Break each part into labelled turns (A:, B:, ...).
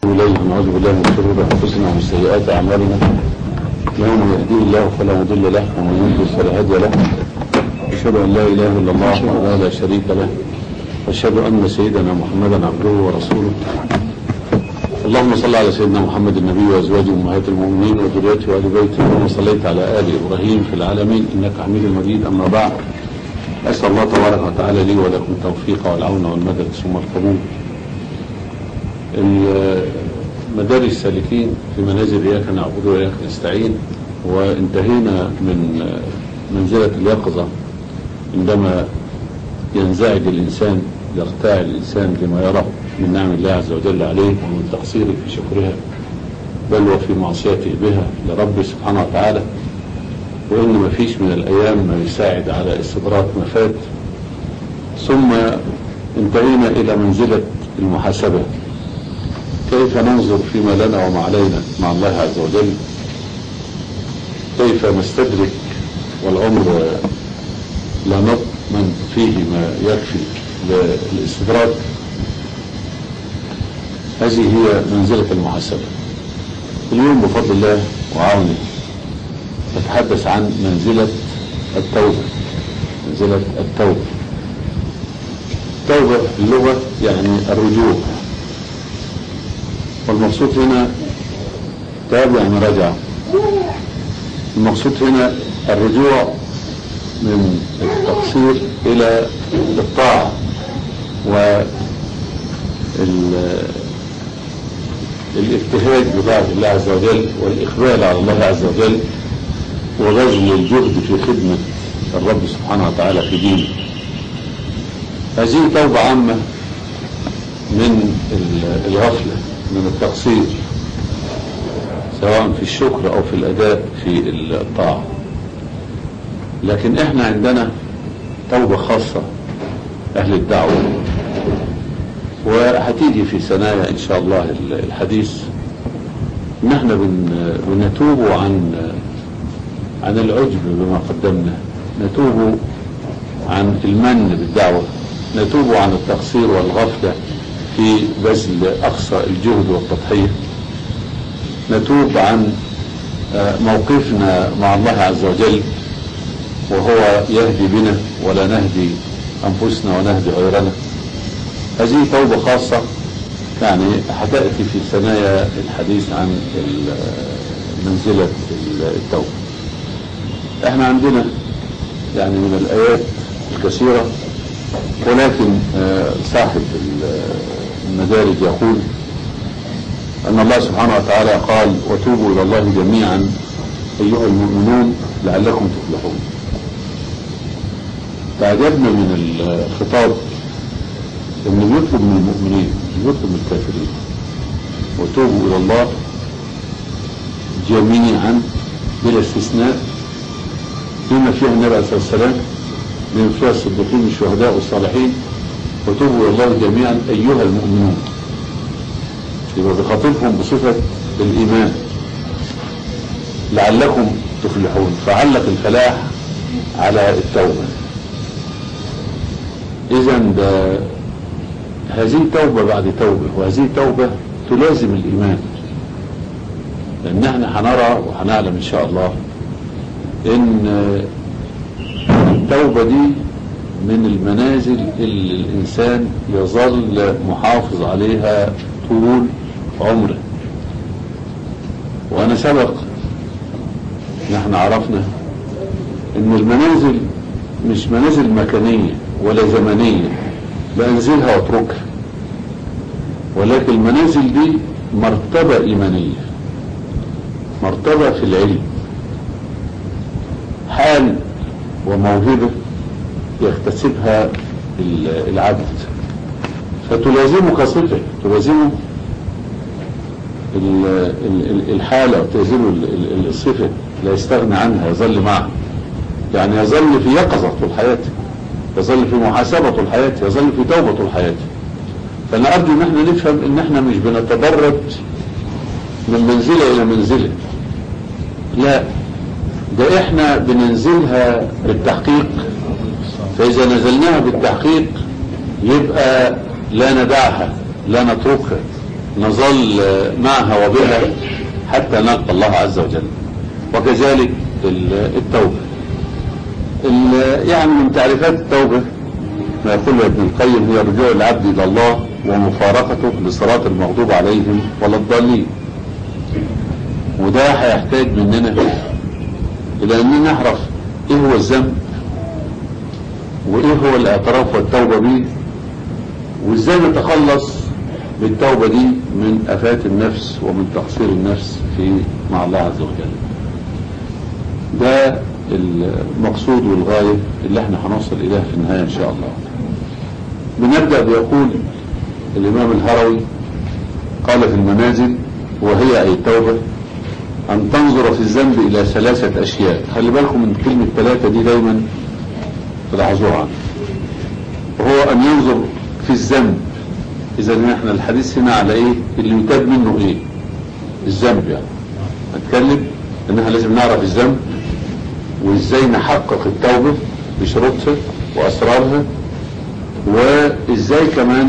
A: إليه ونعوذ بالله من شرور أنفسنا ومن سيئات أعمالنا إنه من يهديه الله فلا مضل له ومن يضلل فلا هادي له أشهد أن لا إله إلا الله وحده لا شريك له وأشهد أن سيدنا محمدا عبده ورسوله اللهم صل على سيدنا محمد النبي وأزواجه أمهات المؤمنين وذريته وآل بيته كما صليت على آل إبراهيم في العالمين إنك حميد مجيد أما بعد أسأل الله تبارك وتعالى لي ولكم التوفيق والعون والمدد ثم القبول مدارس السالكين في منازل إياك نعبد وإياك نستعين وانتهينا من منزلة اليقظة عندما ينزعج الإنسان يرتاع الإنسان لما يرى من نعم الله عز وجل عليه ومن تقصيره في شكرها بل وفي معصيته بها لربه سبحانه وتعالى وإن ما فيش من الأيام ما يساعد على استدراك ما فات ثم انتهينا إلى منزلة المحاسبة كيف ننظر فيما لنا وما علينا مع الله عز وجل كيف نستدرك والعمر لا نضمن فيه ما يكفي للاستدراك هذه هي منزلة المحاسبة اليوم بفضل الله وعونه نتحدث عن منزلة التوبة منزلة التوبة التوبة اللغة يعني الرجوع والمقصود هنا تاب يعني رجع المقصود هنا الرجوع من التقصير إلى الطاعة و الابتهاج بطاعة الله عز وجل والإقبال على الله عز وجل وبذل الجهد في خدمة الرب سبحانه وتعالى في دينه هذه توبة عامة من الغفلة من التقصير سواء في الشكر أو في الأداء في الطاعة لكن احنا عندنا توبة خاصة أهل الدعوة وهتيجي في ثنايا إن شاء الله الحديث إن احنا بنتوب عن عن العجب بما قدمنا نتوب عن المن بالدعوة نتوب عن التقصير والغفلة في بذل أقصى الجهد والتضحية نتوب عن موقفنا مع الله عز وجل وهو يهدي بنا ولا نهدي أنفسنا ونهدي غيرنا هذه توبة خاصة يعني هتأتي في ثنايا الحديث عن منزلة التوبة احنا عندنا يعني من الآيات الكثيرة ولكن صاحب المدارج يقول أن الله سبحانه وتعالى قال وتوبوا إلى الله جميعا أيها المؤمنون لعلكم تفلحون تعجبنا من الخطاب انه بيطلب من المؤمنين مش بيطلب من الكافرين وتوبوا الى الله جميعا بلا استثناء بما فيها النبي عليه الصلاه والسلام بما فيها الصديقين الشهداء والصالحين وتوبوا الى الله جميعا ايها المؤمنون يبقى بخاطبهم بصفه الايمان لعلكم تفلحون فعلق الفلاح على التوبه اذا ده هذه توبة بعد توبة وهذه توبة تلازم الإيمان لأن احنا هنرى وهنعلم إن شاء الله إن التوبة دي من المنازل اللي الإنسان يظل محافظ عليها طول عمره وأنا سبق نحن عرفنا إن المنازل مش منازل مكانية ولا زمنية بأنزلها واتركها ولكن المنازل دي مرتبة إيمانية مرتبة في العلم حال وموهبة يكتسبها العبد فتلازمك صفة تلازمه الحالة وتلازمه الصفة لا يستغنى عنها يظل معها يعني يظل في يقظة طول حياته يظل في محاسبة طول حياته يظل في توبة طول حياته فأنا أرجو إن احنا نفهم إن احنا مش بنتدرج من منزلة إلى منزلة لا ده احنا بننزلها بالتحقيق فإذا نزلناها بالتحقيق يبقى لا ندعها لا نتركها نظل معها وبها حتى نلقى الله عز وجل وكذلك التوبة يعني من تعريفات التوبة ما يقول ابن القيم هي رجوع العبد إلى الله ومفارقته لصراط المغضوب عليهم ولا الضالين وده هيحتاج مننا إلى أن نعرف إيه هو الذنب وإيه هو الاعتراف والتوبة به وإزاي نتخلص بالتوبة دي من أفات النفس ومن تقصير النفس في مع الله عز وجل ده المقصود والغاية اللي احنا هنوصل إليها في النهاية إن شاء الله بنبدأ بيقول الإمام الهروي قال في المنازل وهي أي التوبة أن تنظر في الذنب إلى ثلاثة أشياء خلي بالكم من كلمة ثلاثة دي دايما تلاحظوها عنه وهو أن ينظر في الذنب إذا احنا الحديث هنا على إيه اللي يتاب منه إيه الذنب يعني هنتكلم إنها لازم نعرف الذنب وإزاي نحقق التوبة بشروطها وأسرارها وإزاي كمان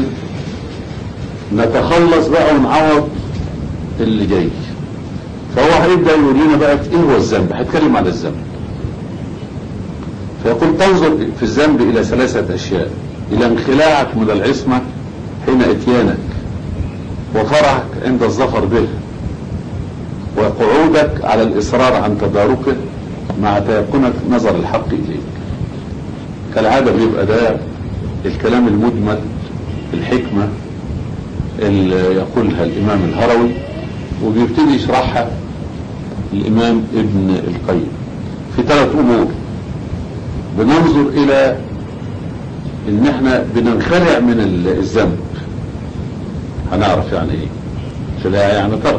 A: نتخلص بقى ونعوض اللي جاي فهو هيبدأ يقول لنا بقى ايه هو الذنب هيتكلم على الذنب فيقول تنظر في الذنب الى ثلاثة اشياء الى انخلاعك من العصمة حين اتيانك وفرحك عند الظفر به وقعودك على الاصرار عن تداركه مع تيقنك نظر الحق اليك كالعادة بيبقى ده الكلام المجمل الحكمة اللي يقولها الامام الهروي وبيبتدي يشرحها الامام ابن القيم في ثلاث امور بننظر الى ان احنا بننخلع من الذنب هنعرف يعني ايه خلاع يعني ترك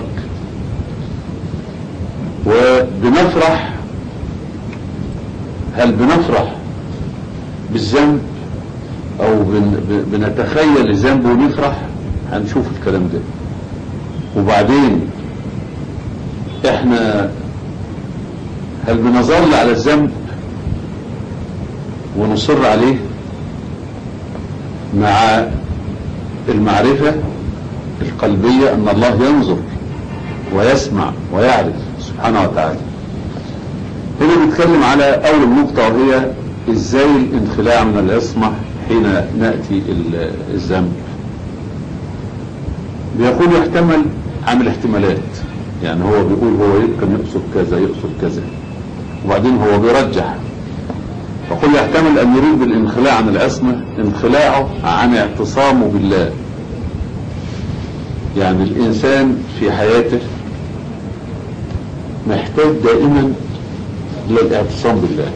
A: وبنفرح هل بنفرح بالذنب او بن بنتخيل الذنب ونفرح هنشوف الكلام ده وبعدين احنا هل بنظل على الذنب ونصر عليه مع المعرفة القلبية ان الله ينظر ويسمع ويعرف سبحانه وتعالى هنا بنتكلم على اول نقطة وهي ازاي الانخلاع من العصمة حين نأتي الذنب بيقول يحتمل عامل احتمالات يعني هو بيقول هو يمكن يقصد كذا يقصد كذا وبعدين هو بيرجح فقل يحتمل ان يريد بالانخلاع عن العصمة انخلاعه عن اعتصامه بالله يعني الانسان في حياته محتاج دائما للاعتصام بالله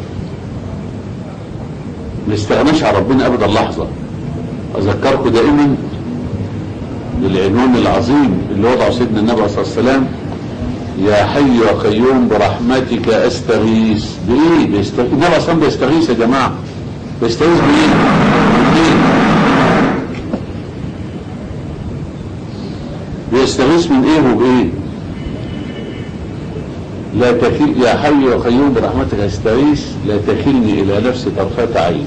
A: ما يستغناش عن ربنا ابدا لحظة اذكركم دائما بالعنوان العظيم اللي وضعه سيدنا النبي صلى الله عليه وسلم يا حي يا قيوم برحمتك استغيث بايه بيستغيث النبي اصلا بيستغيث يا جماعه بيستغيث بايه بيستغيث من ايه وبايه لا تكل يا حي يا قيوم برحمتك استغيث لا تكلني الى نفسي طرفة عين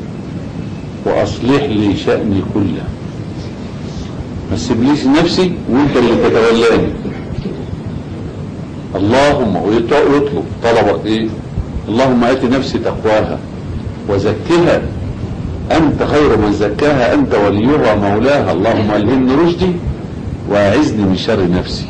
A: واصلح لي شأني كله ما تسيبليش نفسي وانت اللي تتولاني اللهم ويطلب طلب ايه اللهم ات نفسي تقواها وزكها انت خير من زكاها انت وليها مولاها اللهم الهمني رشدي واعزني من شر نفسي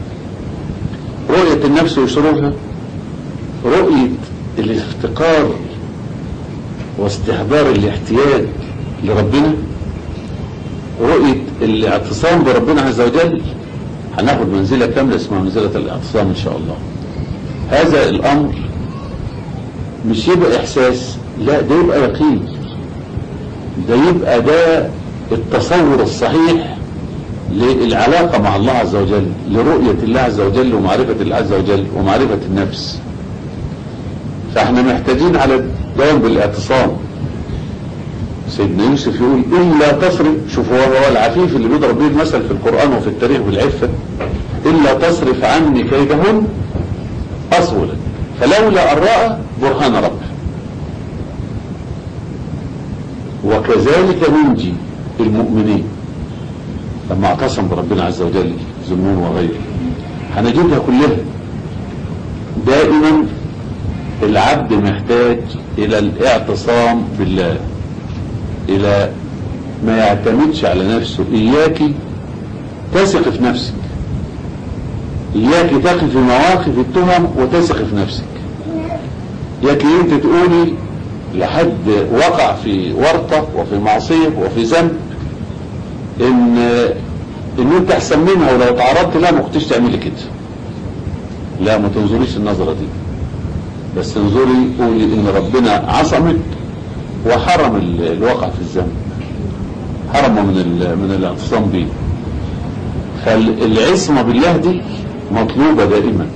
A: رؤية النفس وشرورها رؤية الافتقار واستحضار الاحتياج لربنا رؤية الاعتصام بربنا عز وجل هناخد منزلة كاملة اسمها منزلة الاعتصام ان شاء الله هذا الامر مش يبقى احساس لا ده يبقى يقين ده يبقى ده التصور الصحيح للعلاقة مع الله عز وجل لرؤية الله عز وجل ومعرفة الله عز وجل ومعرفة النفس فاحنا محتاجين على الدوام بالاعتصام سيدنا يوسف يقول إلا تصرف شوفوا هو العفيف اللي بيضرب به المثل في القرآن وفي التاريخ بالعفة إلا تصرف عني كيدهن أصولا فلولا أن رأى برهان ربه وكذلك ننجي المؤمنين لما اعتصم بربنا عز وجل ذنون وغيره هنجدها كلها دائما العبد محتاج الى الاعتصام بالله الى ما يعتمدش على نفسه اياك تثق في نفسك اياك تقف في مواقف التهم وتثق في نفسك اياك انت تقولي لحد وقع في ورطة وفي معصية وفي ذنب ان ان انت احسن منها ولو تعرضت لها ما كنتش تعملي كده لا ما تنظريش النظرة دي بس انظري قولي ان ربنا عصمك وحرم الوقع في الذنب حرمه من من الاعتصام به فالعصمة بالله دي مطلوبة دائما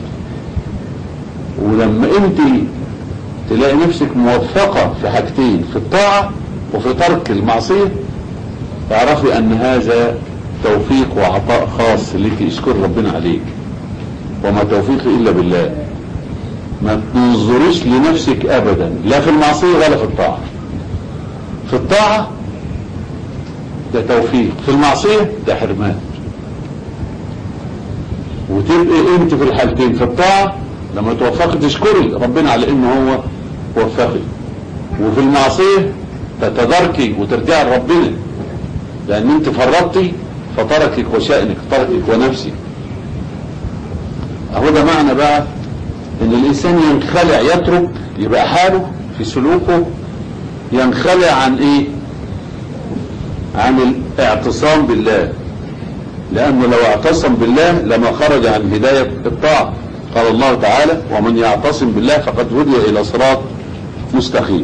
A: ولما انت تلاقي نفسك موفقة في حاجتين في الطاعة وفي ترك المعصية تعرفي ان هذا توفيق وعطاء خاص لك اشكر ربنا عليك وما توفيقي الا بالله ما تنظريش لنفسك ابدا لا في المعصية ولا في الطاعة في الطاعة ده توفيق في المعصية ده حرمان وتبقي انت في الحالتين في الطاعة لما توفقي تشكري ربنا على انه هو وفقي وفي المعصية تتداركي وترجعي لربنا لان انت فرطتي فتركك وشأنك تركك ونفسك اهو ده معنى بقى ان الانسان ينخلع يترك يبقى حاله في سلوكه ينخلع عن ايه عن الاعتصام بالله لانه لو اعتصم بالله لما خرج عن هداية الطاعة قال الله تعالى ومن يعتصم بالله فقد هدي الى صراط مستقيم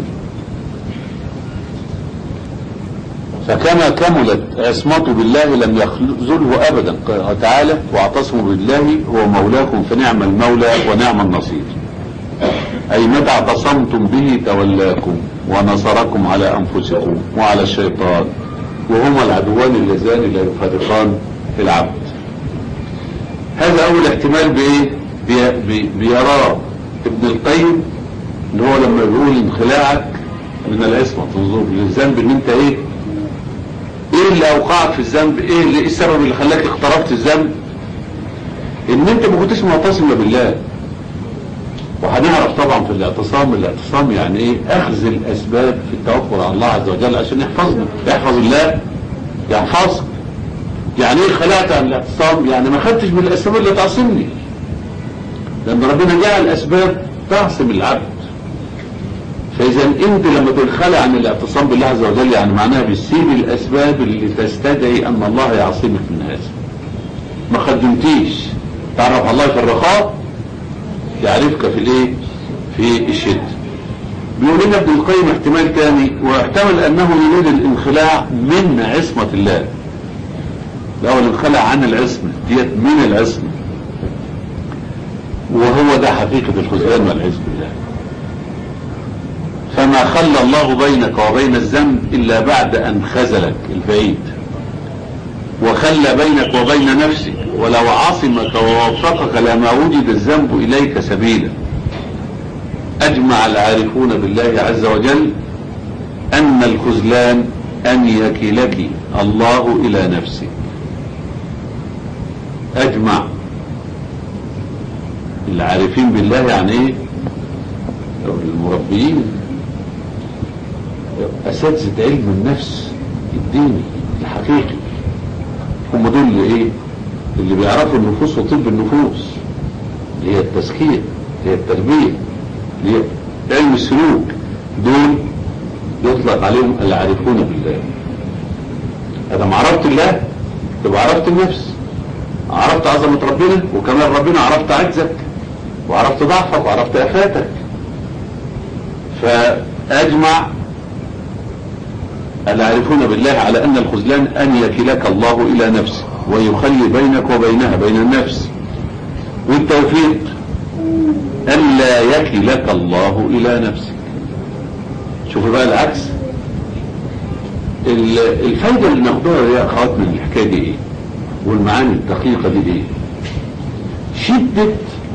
A: فكما كملت عصمته بالله لم يخذله ابدا قال تعالى واعتصموا بالله هو مولاكم فنعم المولى ونعم النصير اي متى اعتصمتم به تولاكم ونصركم على انفسكم وعلى الشيطان وهما العدوان اللذان لا يفارقان العبد هذا اول احتمال بايه بي بي بيراه ابن القيم اللي هو لما بيقول انخلاعك من العصمة تنظر للذنب ان انت ايه ايه اللي اوقعك في الذنب ايه اللي ايه السبب اللي خلاك اقتربت الذنب ان انت ما كنتش معتصم بالله وهنعرف طبعا في الاعتصام الاعتصام يعني ايه اخذ الاسباب في التوكل على الله عز وجل عشان يحفظنا يحفظ الله يحفظك يعني ايه خلعت عن الاعتصام يعني ما خدتش من الاسباب اللي تعصمني لان ربنا جعل اسباب تعصم العبد فاذا انت لما تنخلع عن الاعتصام بالله عز وجل يعني معناها بتسيب الاسباب اللي تستدعي ان الله يعصمك من هذا ما خدمتيش تعرف الله في الرخاء يعرفك في الايه في الشدة بيقول لنا ابن القيم احتمال تاني واحتمل انه يريد الانخلاع من عصمة الله الاول انخلع عن العصمة ديت من العصمة وهو ده حقيقة الخذلان والعياذ بالله فما خلى الله بينك وبين الذنب الا بعد ان خذلك البعيد وخلى بينك وبين نفسك ولو عصمك ووفقك لما وجد الذنب اليك سبيلا اجمع العارفون بالله عز وجل ان الخذلان ان يكلك الله الى نفسك اجمع العارفين بالله يعني ايه المربيين اساتذة علم النفس الديني الحقيقي هم دول اللي ايه اللي بيعرفوا النفوس وطب النفوس اللي هي التزكية اللي هي التربية اللي هي علم السلوك دول يطلق عليهم العارفون بالله هذا ما عرفت الله تبقى عرفت النفس عرفت عظمة ربنا وكمان ربنا عرفت عجزك وعرفت ضعفك وعرفت افاتك فاجمع العارفون بالله على ان الخذلان ان يكلك الله الى نفسه ويخلي بينك وبينها بين النفس والتوفيق الا يكلك الله الى نفسك شوف بقى العكس الفايدة اللي ناخدوها يا اخوات من الحكاية دي ايه والمعاني الدقيقة دي ايه شدة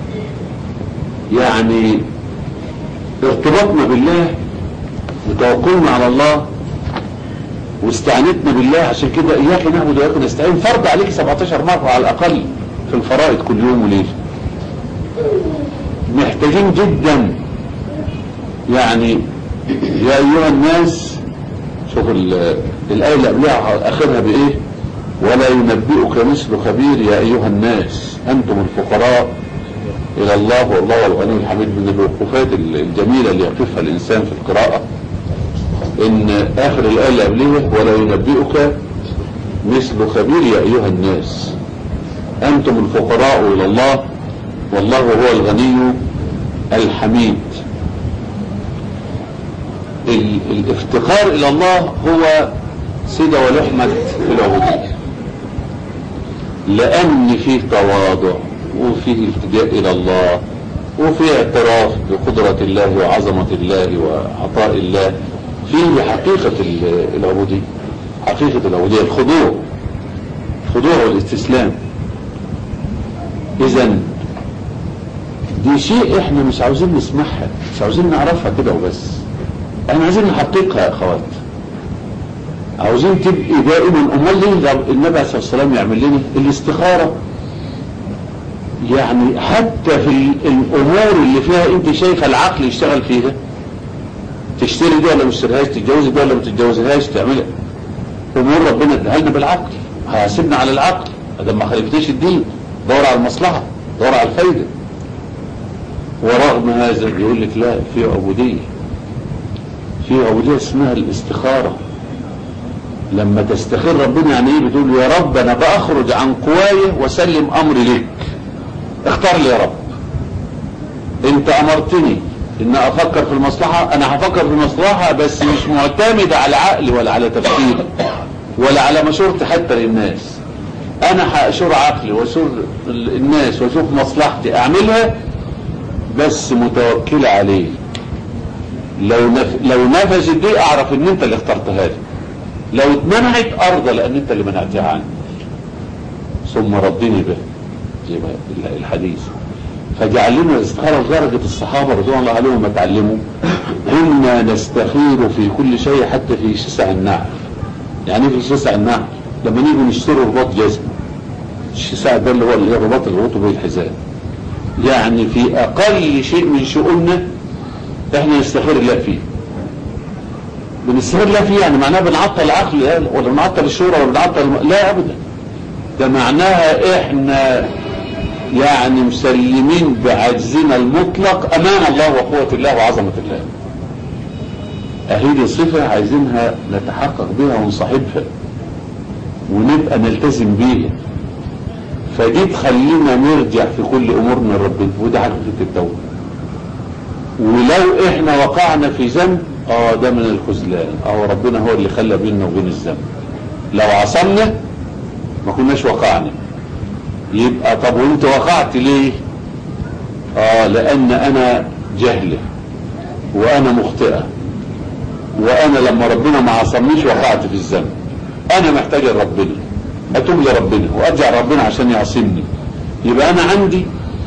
A: يعني ارتباطنا بالله وتوكلنا على الله واستعنتنا بالله عشان كده اياك نعبد واياك نستعين فرض عليك 17 مرة على الاقل في الفرائض كل يوم وليلة محتاجين جدا يعني يا ايها الناس شوف ال- الايه اللي قبلها اخرها بايه ولا ينبئك مثل خبير يا ايها الناس انتم الفقراء الى الله والله هو الغني الحميد من الوقوفات الجميله اللي يقفها الانسان في القراءه ان اخر الايه اللي قبلها ولا ينبئك مثل خبير يا ايها الناس انتم الفقراء الى الله والله هو الغني الحميد ال- الافتقار الى الله هو سيدة ولحمة في العبودية لان فيه تواضع وفيه التجاء الى الله وفيه اعتراف بقدرة الله وعظمة الله وعطاء الله فيه حقيقة ال- العبودية حقيقة العبودية الخضوع الخضوع والاستسلام اذا دي شيء احنا مش عاوزين نسمعها مش عاوزين نعرفها كده وبس احنا عايزين نحققها يا اخوات عاوزين تبقي دائما امال ليه رب- النبي عليه الصلاه والسلام يعمل لنا الاستخاره يعني حتى في ال- الامور اللي فيها انت شايفه العقل يشتغل فيها تشتري دي ولا ما تشتريهاش تتجوزي دي ولا ما تتجوزيهاش تعملها امور ربنا اداها لنا بالعقل هيحاسبنا على العقل ادام ما خالفتنيش الدين دور على المصلحه دور على الفايده ورغم هذا يقول لك لا في عبوديه في عبوديه اسمها الاستخاره لما تستخير ربنا يعني ايه بتقول يا رب انا باخرج عن قواي واسلم امري لك اختار لي يا رب انت امرتني ان افكر في المصلحة انا هفكر في المصلحة بس مش معتمد على عقلي ولا على تفكيري ولا على مشورتي حتى للناس انا هاشور عقلي واشور ال- الناس واشوف مصلحتي اعملها بس متوكلة عليه لو نف... لو نفذت دي اعرف ان انت اللي اخترتها لي لو اتمنعت ارضى لان انت اللي منعتها عني ثم ردني به زي ما ال- الحديث فجعل لنا الاستخاره لدرجه الصحابه رضوان الله عليهم ما اتعلموا انا نستخير في كل شيء حتى في شسع النعل يعني إيه في شسع النعل لما نيجي نشتري رباط جزمه الشسع ده اللي هو اللي هي الرباط اللي ربطه به الحزام يعني في اقل شيء من شؤوننا احنا نستخير الله فيه بنستخير الله فيه يعني معناه بنعطل العقل لا، ولا بنعطل الشورى ولا بنعطل الم... لا ابدا ده معناها احنا يعني مسلمين بعجزنا المطلق امام الله وقوة الله وعظمة الله اهي دي صفة عايزينها نتحقق بها ونصاحبها ونبقى نلتزم بيها فدي تخلينا نرجع في كل امورنا لربنا وده حقيقة التوبة ولو احنا وقعنا في ذنب اه ده من الخذلان اه ربنا هو اللي خلى بيننا وبين الذنب لو عصمنا ما كناش وقعنا يبقى طب وانت وقعت ليه اه لان انا جهله وانا مخطئه وانا لما ربنا ما عصمنيش وقعت في الذنب انا محتاج لربنا اتوب لربنا وارجع ربنا عشان يعصمني يبقى انا عندي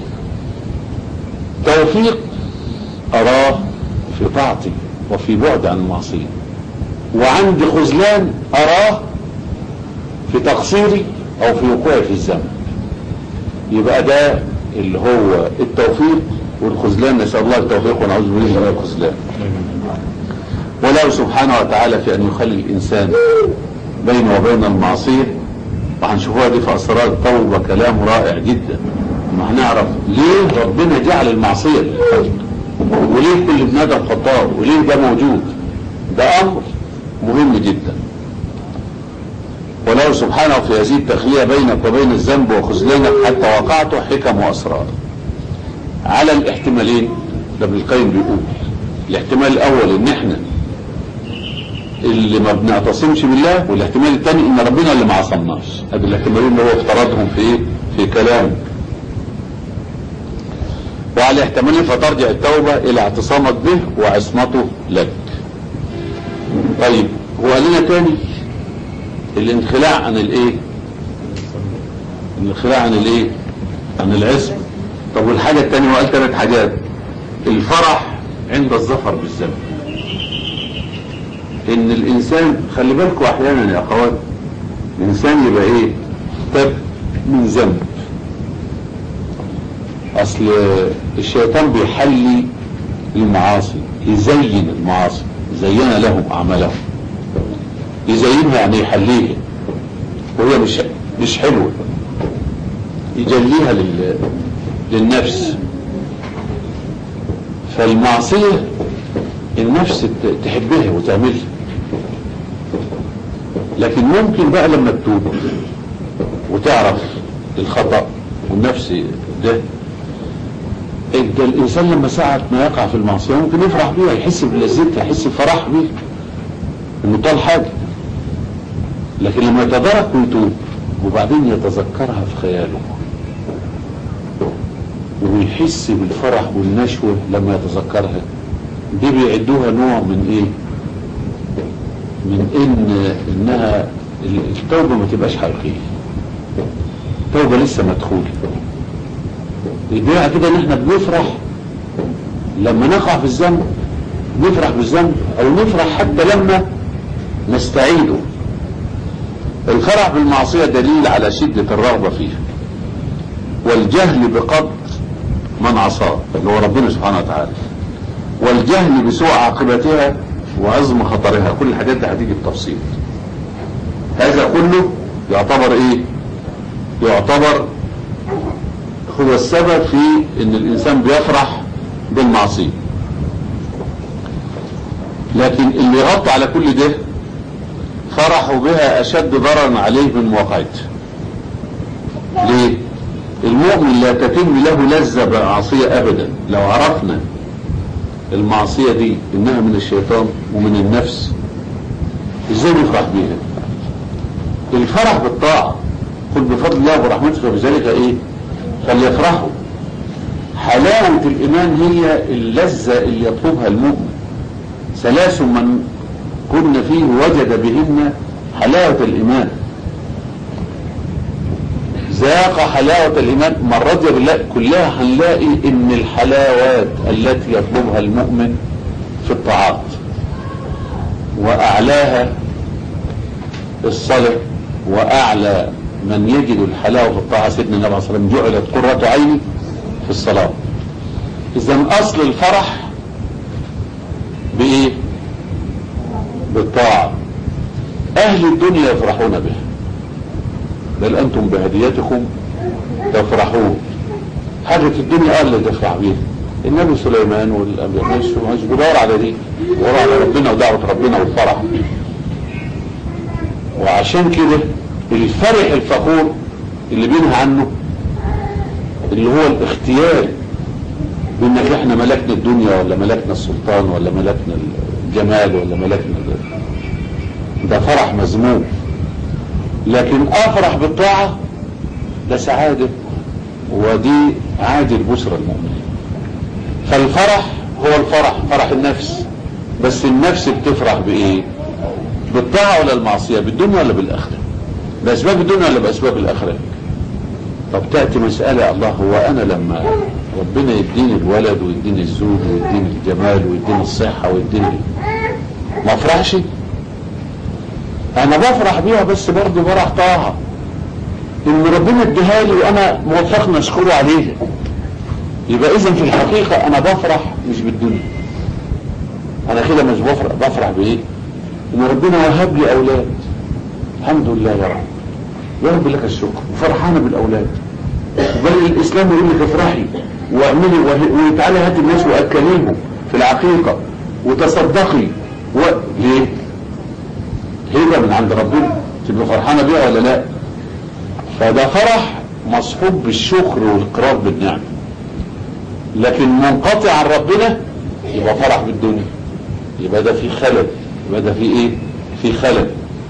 A: توفيق اراه في طاعتي وفي بعد عن المعصيه وعندي خذلان اراه في تقصيري او في وقوعي في الذنب يبقى ده اللي هو التوفيق والخذلان نسال الله التوفيق ونعوذ بالله من الخذلان وله سبحانه وتعالى في ان يخلي الانسان بينه وبين المعصيه وهنشوفوها دي في اسرار التوبه كلام رائع جدا ما هنعرف ليه ربنا جعل المعصيه للخلق وليه كل ابن ادم خطاب وليه ده موجود ده امر مهم جدا وله سبحانه في هذه التخلية بينك وبين الذنب وخذلانك حتى وقعته حكم وأسرار على الاحتمالين ده ابن القيم بيقول الاحتمال الأول إن إحنا اللي ما بنعتصمش بالله والاحتمال الثاني إن ربنا اللي ما عصمناش هذه الاحتمالين اللي هو افترضهم في إيه؟ في كلامه وعلى احتمالين فترجع التوبة إلى اعتصامك به وعصمته لك طيب هو قال لنا تاني الانخلاع عن الايه الانخلاع عن الايه عن العصم طب والحاجة التانية وقال ثلاث حاجات الفرح عند الظفر بالذنب ان الانسان خلي بالكوا احيانا يا اخوات الانسان يبقى ايه تاب من ذنب اصل الشيطان بيحلي المعاصي يزين المعاصي زين لهم اعمالهم يزينها يعني يحليها وهي مش مش حلوه يجليها لل... للنفس فالمعصيه النفس ت- تحبها وتعملها لكن ممكن بقى لما تتوب وتعرف الخطأ والنفس ده ده الإنسان لما ساعة ما يقع في المعصية ممكن يفرح بيها يحس بلذتها يحس بفرح بيها إنه طال حاجة لكن لما يتدرك ويتوب وبعدين يتذكرها في خياله ويحس بالفرح والنشوة لما يتذكرها دي بيعدوها نوع من ايه من ان انها التوبة ما تبقاش حقيقية التوبة لسه مدخولة يدعي كده ان احنا بنفرح لما نقع في الذنب نفرح بالذنب او نفرح حتى لما نستعيده الفرح بالمعصية دليل على شدة الرغبة فيها والجهل بقدر من عصاه اللي هو ربنا سبحانه وتعالى والجهل بسوء عاقبتها وعظم خطرها كل الحاجات دي هتيجي بتفصيل هذا كله يعتبر ايه يعتبر هو السبب في ان الانسان بيفرح بالمعصية لكن اللي يغطي على كل ده فرحوا بها اشد ضررا عليه من مواقعتها ليه المؤمن لا تتم له لذة بالمعصية ابدا لو عرفنا المعصية دي انها من الشيطان ومن النفس ازاي نفرح بيها الفرح بالطاعة قل بفضل الله ورحمته فبذلك ايه فليفرحوا حلاوة الايمان هي اللذة اللي يطلبها المؤمن ثلاث من كن فيه وجد بهن حلاوة الايمان ذاق حلاوة الإيمان مرات يا بالله كلها هنلاقي إن الحلاوات التي يطلبها المؤمن في الطاعات وأعلاها الصلاة وأعلى من يجد الحلاوة في الطاعة سيدنا النبي صلى الله عليه وسلم جعلت قرة عيني في الصلاة إذا أصل الفرح بإيه؟ بالطاعة أهل الدنيا يفرحون بها بل أنتم بهديتكم تفرحون حاجة الدنيا قال اللي تفرح بيها النبي سليمان والأنبياء مش مش بيدور على دي بيدور على ربنا ودعوة ربنا والفرح وعشان كده الفرح الفخور اللي بينهى عنه اللي هو الاختيار بانك احنا ملكنا الدنيا ولا ملكنا السلطان ولا ملكنا الجمال ولا ملكنا ال- ده فرح مذموم لكن افرح بالطاعة ده سعادة ودي عادل بشرى المؤمنين فالفرح هو الفرح فرح النفس بس النفس بتفرح بايه بالطاعة ولا المعصية بالدنيا ولا بالاخرة باسباب الدنيا ولا باسباب الاخرة طب تأتي مسألة الله هو انا لما ربنا يديني الولد ويديني الزوج ويديني الجمال ويديني الصحة ويديني ما افرحش انا بفرح بيها بس برضه فرح طاعة ان ربنا اديها لي وانا موفقني اشكره عليها يبقى اذا في الحقيقة انا بفرح مش بالدنيا انا كده مش بفرح بفرح بايه ان ربنا وهب لي اولاد الحمد لله يا رب يا رب لك الشكر وفرحانة بالاولاد بل الاسلام يقول لك افرحي واعملي وه- وتعالي هاتي الناس واكليهم في العقيقة وتصدقي و... ليه هبة من عند ربنا تبقى فرحانة بيها ولا لا فده فرح مصحوب بالشكر والاقرار بالنعمة لكن منقطع عن ربنا يبقى فرح بالدنيا يبقى ده في خلل يبقى ده في ايه في خلل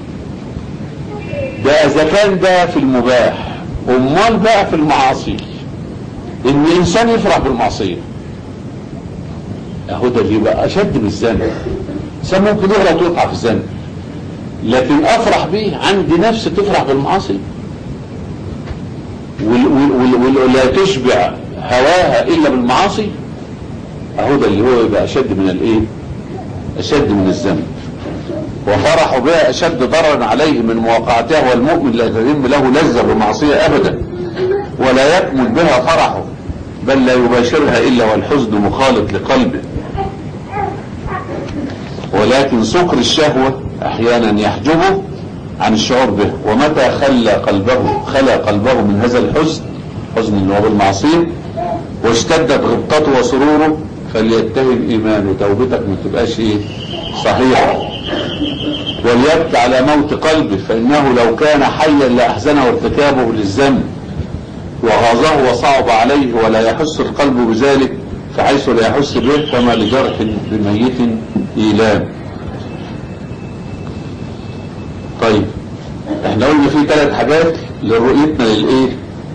A: ده اذا كان ده في المباح امال بقى في المعاصي ان الانسان يفرح بالمعصية اهو ده اللي يبقى اشد من الذنب الانسان ممكن يغلط ويقع في الذنب لكن افرح بيه عندي نفس تفرح بالمعاصي وال- وال- وال- ولا تشبع هواها الا بالمعاصي اهو ده اللي هو يبقى اشد من الايه اشد من الذنب وفرح بها أشد ضررا عليه من مواقعتها والمؤمن لا تتم له لذة بمعصية أبدا ولا يكمل بها فرحه بل لا يباشرها إلا والحزن مخالط لقلبه ولكن سكر الشهوة أحيانا يحجبه عن الشعور به ومتى خلى قلبه خلى قلبه من هذا الحزن حزن اللي هو بالمعصية واشتدت غبطته وسروره فليتهم إيمانه توبتك ما تبقاش إيه صحيحة وليبكي على موت قلبه فإنه لو كان حيا لأحزنه ارتكابه للذنب وغاظه وصعب عليه ولا يحس القلب بذلك فحيث لا يحس به فما لجرح بميت إيلام طيب احنا قلنا في ثلاث حاجات لرؤيتنا للايه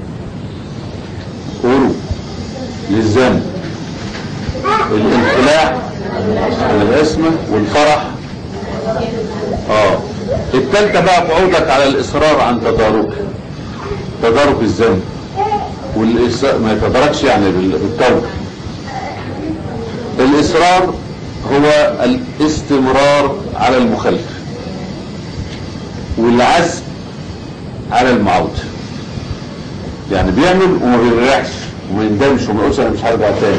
A: قولوا للذنب الانخلاع والعصمة والفرح اه التالتة بقى قعودك على الاصرار عن تدارك تدارك الذنب والإصرار ما يتدركش يعني بالتوبة الاصرار هو الاستمرار على المخالفة والعزم على المعودة يعني بيعمل وما بيرجعش وما يندمش وما يقولش انا مش هرجع تاني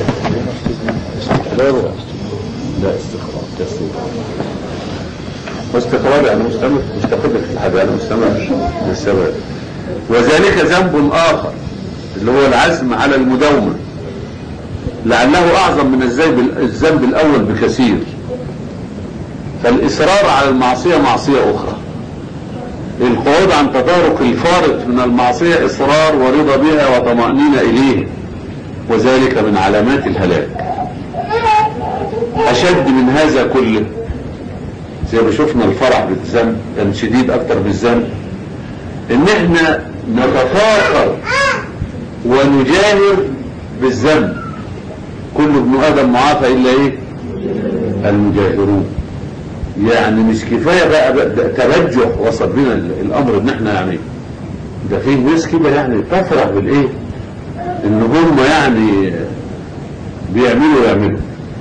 A: لا استقرار ده استقرار واستقرار يعني مستمر مستقر في الحاجة يعني مستمر للسبب وذلك ذنب آخر اللي هو العزم على المداومة لعله أعظم من الذنب الأول بكثير فالإصرار على المعصية معصية أخرى القعود عن تدارك الفارق من المعصية إصرار ورضا بها وطمأنينة إليه وذلك من علامات الهلاك أشد من هذا كله زي ما شفنا الفرح بالذنب كان شديد أكتر بالذنب إن إحنا نتفاخر ونجاهر بالذنب كل ابن آدم معافى إلا إيه المجاهرون يعني مش كفاية بقى, بقى ترجح وصل بنا الامر ان احنا يعني ده في ناس كده يعني تفرح بالايه ان هم يعني بيعملوا يعملوا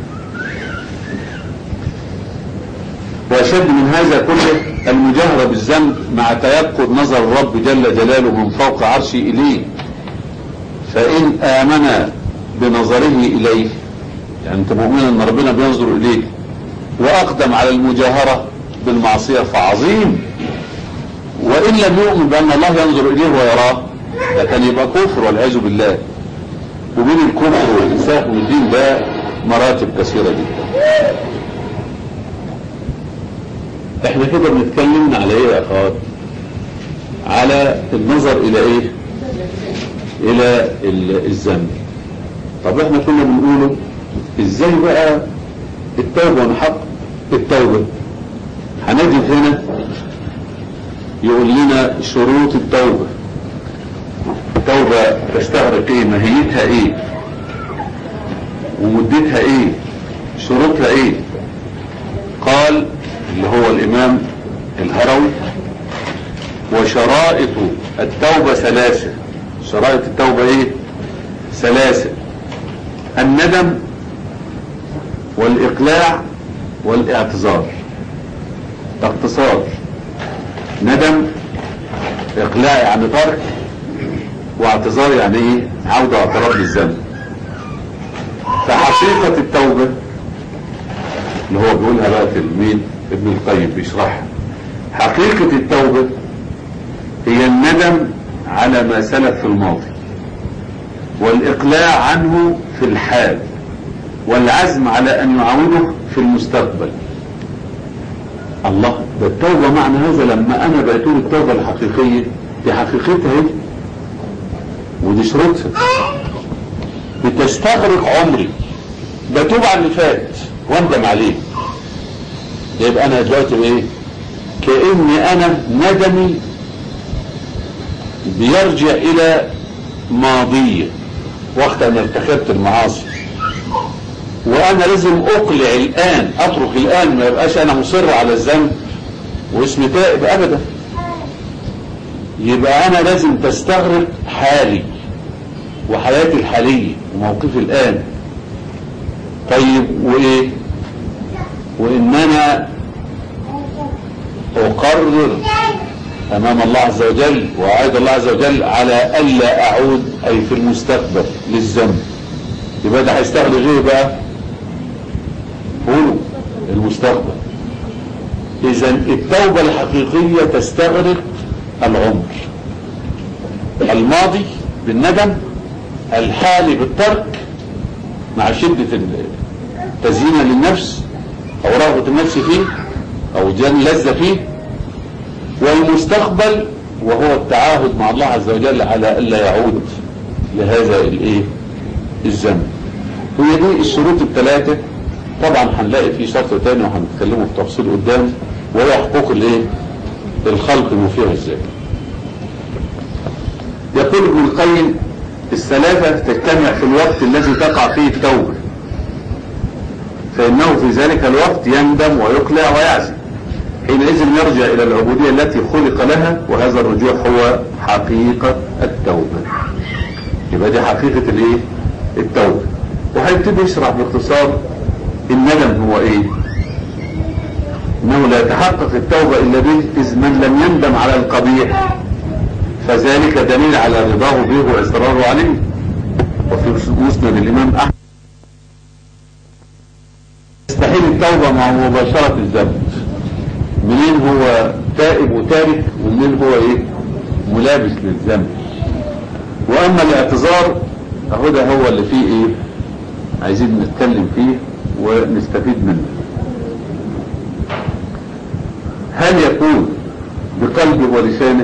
A: واشد من هذا كله المجاهرة بالذنب مع تيقظ نظر الرب جل جلاله من فوق عرشه اليه فان امن بنظره اليه يعني انت مؤمن ان ربنا بينظر اليك واقدم على المجاهرة بالمعصية فعظيم وان لم يؤمن بان الله ينظر اليه ويراه ده كان يبقى كفر والعياذ بالله وبين الكفر والانساخ والدين ده مراتب كثيرة جدا احنا كده بنتكلم على ايه يا اخوات على النظر الى ايه الى الذنب طب احنا كنا بنقوله ازاي بقى التوبة ونحقق التوبة هنجد هنا يقول لنا شروط التوبة التوبة تستغرق ايه ماهيتها ايه ومدتها ايه شروطها ايه قال اللي هو الامام الهروي وشرائط التوبة ثلاثة شرائط التوبة ايه ثلاثة الندم والإقلاع والاعتذار اقتصار ندم إقلاع يعني ترك واعتذار يعني ايه عودة اعتراف بالذنب فحقيقة التوبة اللي هو بيقولها بقى تلميذ ابن القيم بيشرحها حقيقة التوبة هي الندم على ما سلف في الماضي والإقلاع عنه في الحال والعزم على أن يعوده في المستقبل الله ده التوبة معنى هذا لما أنا بقول التوبة الحقيقية دي حقيقتها ايه ودي شروطها بتستغرق عمري بتوب عن اللي فات واندم عليه يبقى انا دلوقتي ايه كاني انا ندمي بيرجع الى ماضيه وقت ان ارتكبت المعاصي وانا لازم اقلع الان اترك الان ما يبقاش انا مصر على الذنب واسمي تائب ابدا يبقى انا لازم تستغرق حالي وحياتي الحالية وموقفي الان طيب وايه وان انا أقرر أمام الله عز وجل وأعيد الله عز وجل على ألا أعود أي في المستقبل للذنب يبقى ده هيستغرق إيه بقى؟ قولوا المستقبل إذا التوبة الحقيقية تستغرق العمر الماضي بالندم الحالي بالترك مع شدة التزيين للنفس أو رغبة النفس فيه أو جان لذة فيه والمستقبل وهو التعاهد مع الله عز وجل على ألا يعود لهذا الايه الذنب هي دي الشروط الثلاثة طبعا هنلاقي في شرط تاني وهنتكلمه بتفصيل قدام وهي حقوق الايه الخلق المفيها ازاي يقول ابن القيم الثلاثة تجتمع في الوقت الذي تقع فيه التوبة فإنه في ذلك الوقت يندم ويقلع ويعزم حينئذ يرجع إلى العبودية التي خلق لها وهذا الرجوع هو حقيقة التوبة يبقى دي حقيقة الايه التوبة وهيبتدي يشرح باختصار الندم هو ايه انه لا يتحقق التوبة الا به اذ من لم يندم على القبيح فذلك دليل على رضاه به واصراره عليه وفي مسند الامام احمد يستحيل التوبة مع مباشرة الذنب منين هو تائب وتارك ومنين هو ايه ملابس للذنب واما الاعتذار اهو ده هو اللي فيه ايه عايزين نتكلم فيه ونستفيد منه هل يكون بقلبه ولسانه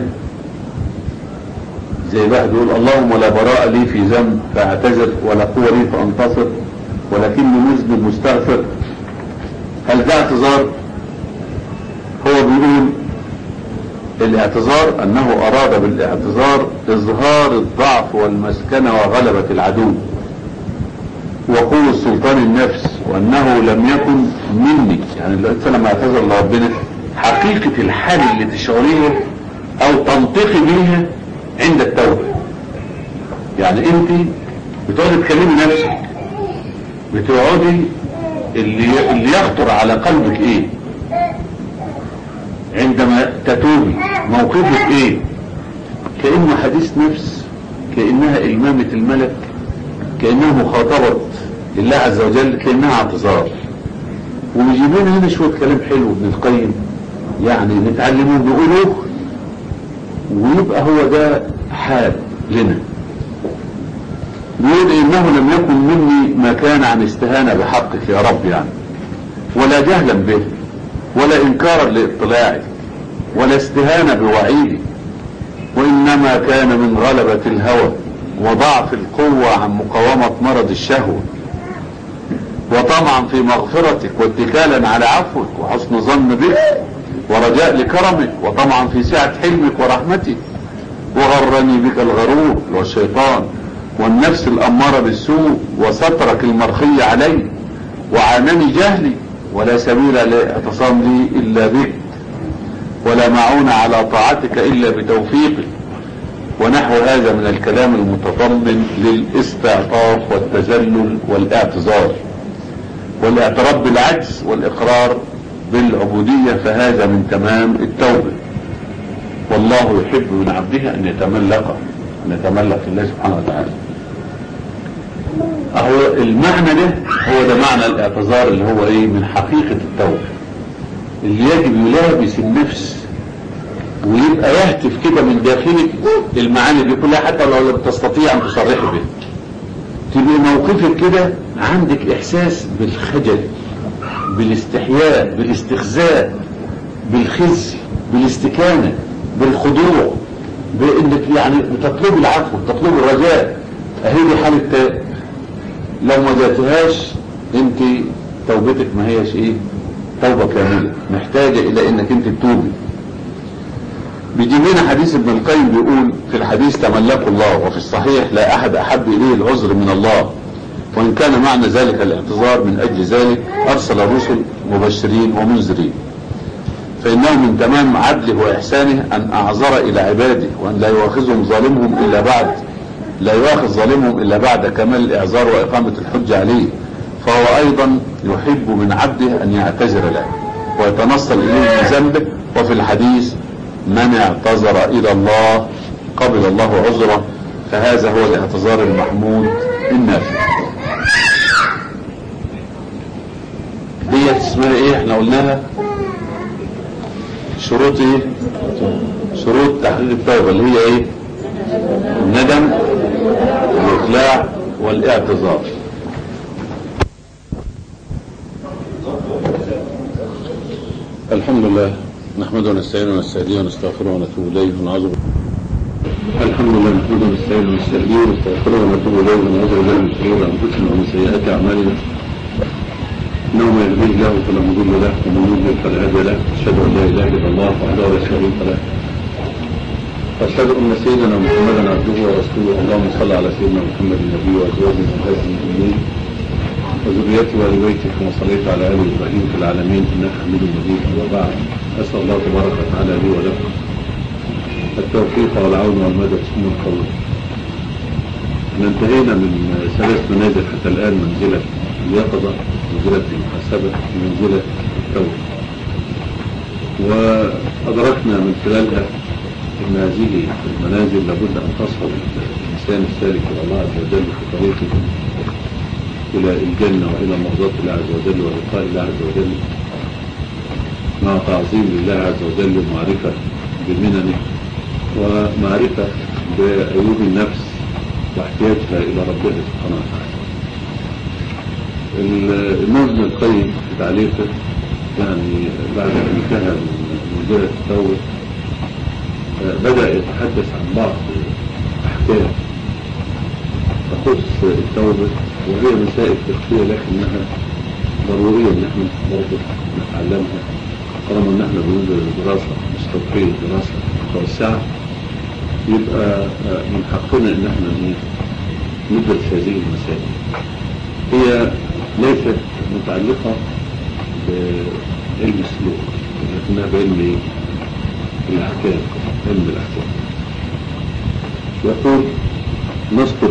A: زي واحد يقول اللهم لا براء لي في ذنب فاعتذر ولا قوة لي فانتصر ولكني مذنب مستغفر هل ده اعتذار هو بيقول الاعتذار انه اراد بالاعتذار اظهار الضعف والمسكنة وغلبة العدو وقوة سلطان النفس وانه لم يكن مني يعني الانسان لما اعتذر لربنا حقيقة الحال اللي تشعريها او تنطقي بيها عند التوبة يعني انت بتقعدي تكلمي نفسك بتقعدي اللي, اللي يخطر على قلبك ايه عندما تتوبي موقفك ايه كأنه حديث نفس كأنها إلمامة الملك كأنها مخاطبة الله عز وجل كأنها اعتذار ويجيب لنا هنا شوية كلام حلو ابن القيم يعني نتعلمه نقوله ويبقى هو ده حال لنا بيقول انه لم يكن مني ما كان عن استهانة بحقك يا رب يعني ولا جهلا به ولا انكارا لاطلاعي ولا استهانة بوعيدي وانما كان من غلبة الهوى وضعف القوة عن مقاومة مرض الشهوة وطمعا في مغفرتك واتكالا على عفوك وحسن ظن بك ورجاء لكرمك وطمعا في سعة حلمك ورحمتك وغرني بك الغرور والشيطان والنفس الأمارة بالسوء وسترك المرخي علي وعانني جهلي ولا سبيل لاعتصام لي إلا بك ولا معون على طاعتك إلا بتوفيقك ونحو هذا من الكلام المتضمن للاستعطاف والتذلل والاعتذار والاعتراف بالعجز والإقرار بالعبودية فهذا من تمام التوبة والله يحب من عبده أن يتملق أن يتملق الله سبحانه وتعالى أهو المعنى ده هو ده معنى الاعتذار اللي هو ايه من حقيقة التوبة اللي يجب يلابس النفس ويبقى يهتف كده من داخلك المعاني دي كلها حتى لو لم تستطيع ان تصرحي بها تبقى موقفك كده عندك احساس بالخجل بالاستحياء بالاستخزاء بالخزي بالاستكانة بالخضوع بانك يعني بتطلب العفو بتطلب الرجاء اهي دي حالة تائب لو ما جاتهاش انت توبتك ما هيش ايه توبة كاملة محتاجة الى انك انت تتوبي بيجي لنا حديث ابن القيم بيقول في الحديث تملكوا الله وفي الصحيح لا احد احب اليه العذر من الله وان كان معنى ذلك الاعتذار من اجل ذلك ارسل الرسل مبشرين ومنذرين فانه من تمام عدله واحسانه ان اعذر الى عباده وان لا يؤاخذهم ظالمهم الا بعد لا يؤاخذ ظالمهم الا بعد كمال الاعذار واقامة الحجة عليه فهو ايضا يحب من عبده ان يعتذر له ويتنصل إليه من ذنبه وفي الحديث من اعتذر إلى الله قبل الله عذره فهذا هو الاعتذار المحمود النافع ديت اسمها ايه احنا قلناها شروط ايه شروط تحقيق التوبة اللي هي ايه الندم والاقلاع والاعتذار الحمد لله نحمده ونستعينه ونستهديه ونستغفره ونتوب اليه ونعوذ الحمد لله نحمده ونستعينه ونستهديه ونستغفره ونتوب اليه ونعوذ بالله من شرور انفسنا ومن سيئات اعمالنا انه من يهديه الله فلا مضل له ومن يضلل فلا هادي له اشهد ان لا اله الا الله وحده لا شريك له واشهد ان سيدنا محمدا عبده ورسوله اللهم صل على سيدنا محمد النبي وازواجه وازواجه المؤمنين وذريته وآل بيته كما صليت على آل إبراهيم في العالمين إنك حميد مجيد أما بعد أسأل الله تبارك وتعالى لي ولكم التوفيق والعون والمدد ثم القبول احنا انتهينا من ثلاث منازل حتى الآن منزلة اليقظة منزلة المحاسبة منزلة التوبة وأدركنا من خلالها أن هذه المنازل لابد أن تصل الإنسان السالك إلى الله عز وجل في طريقه إلى الجنة وإلى مرضاة الله عز وجل ولقاء الله عز وجل مع تعظيم لله عز وجل ومعرفة بمننه ومعرفة بعيوب النفس واحتياجها إلى ربها سبحانه وتعالى الإمام ابن القيم في تعليقه يعني بعد أن انتهى من منزلة التوبة بدأ يتحدث عن بعض أحكام تخص التوبة وهي مسائل فقهية لكنها ضرورية ان احنا برضه نتعلمها طالما ان احنا بننزل الدراسة مستوفية الدراسة متوسعة يبقى من حقنا ان احنا ندرس هذه المسائل هي ليست متعلقة بعلم السلوك لكنها بعلم الاحكام علم الاحكام يقول نذكر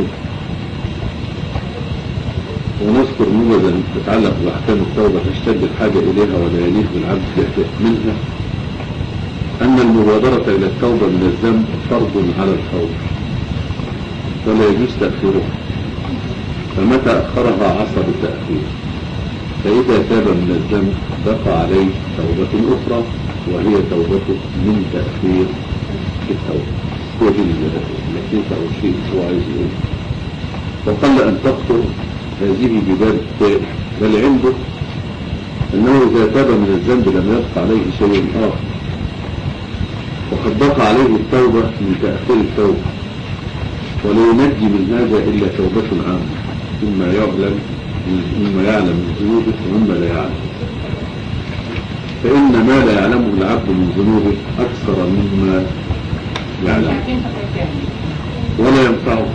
A: ونذكر نموذجا تتعلق بأحكام التوبة تشتد الحاجة إليها ولا يليق بالعبد الاحتياج منها أن المبادرة إلى التوبة من الذنب فرض على الفور ولا يجوز تأخيرها فمتى أخرها عصى بالتأخير فإذا تاب من الذنب بقى عليه توبة أخرى وهي توبة من تأخير التوبة هو دي اللطيفة أو الشيء هو عايز يقول وقل أن تخطر هذه ببال التائب بل عنده أنه إذا تاب من الذنب لم يبقى عليه شيء آخر وقد بقى عليه التوبة من تأخير التوبة ولا ينجي من هذا إلا توبة عامة مما يعلم مما يعلم من ذنوبه ومما لا يعلم فإن ما لا يعلمه العبد من ذنوبه أكثر مما يعلم ولا ينفعه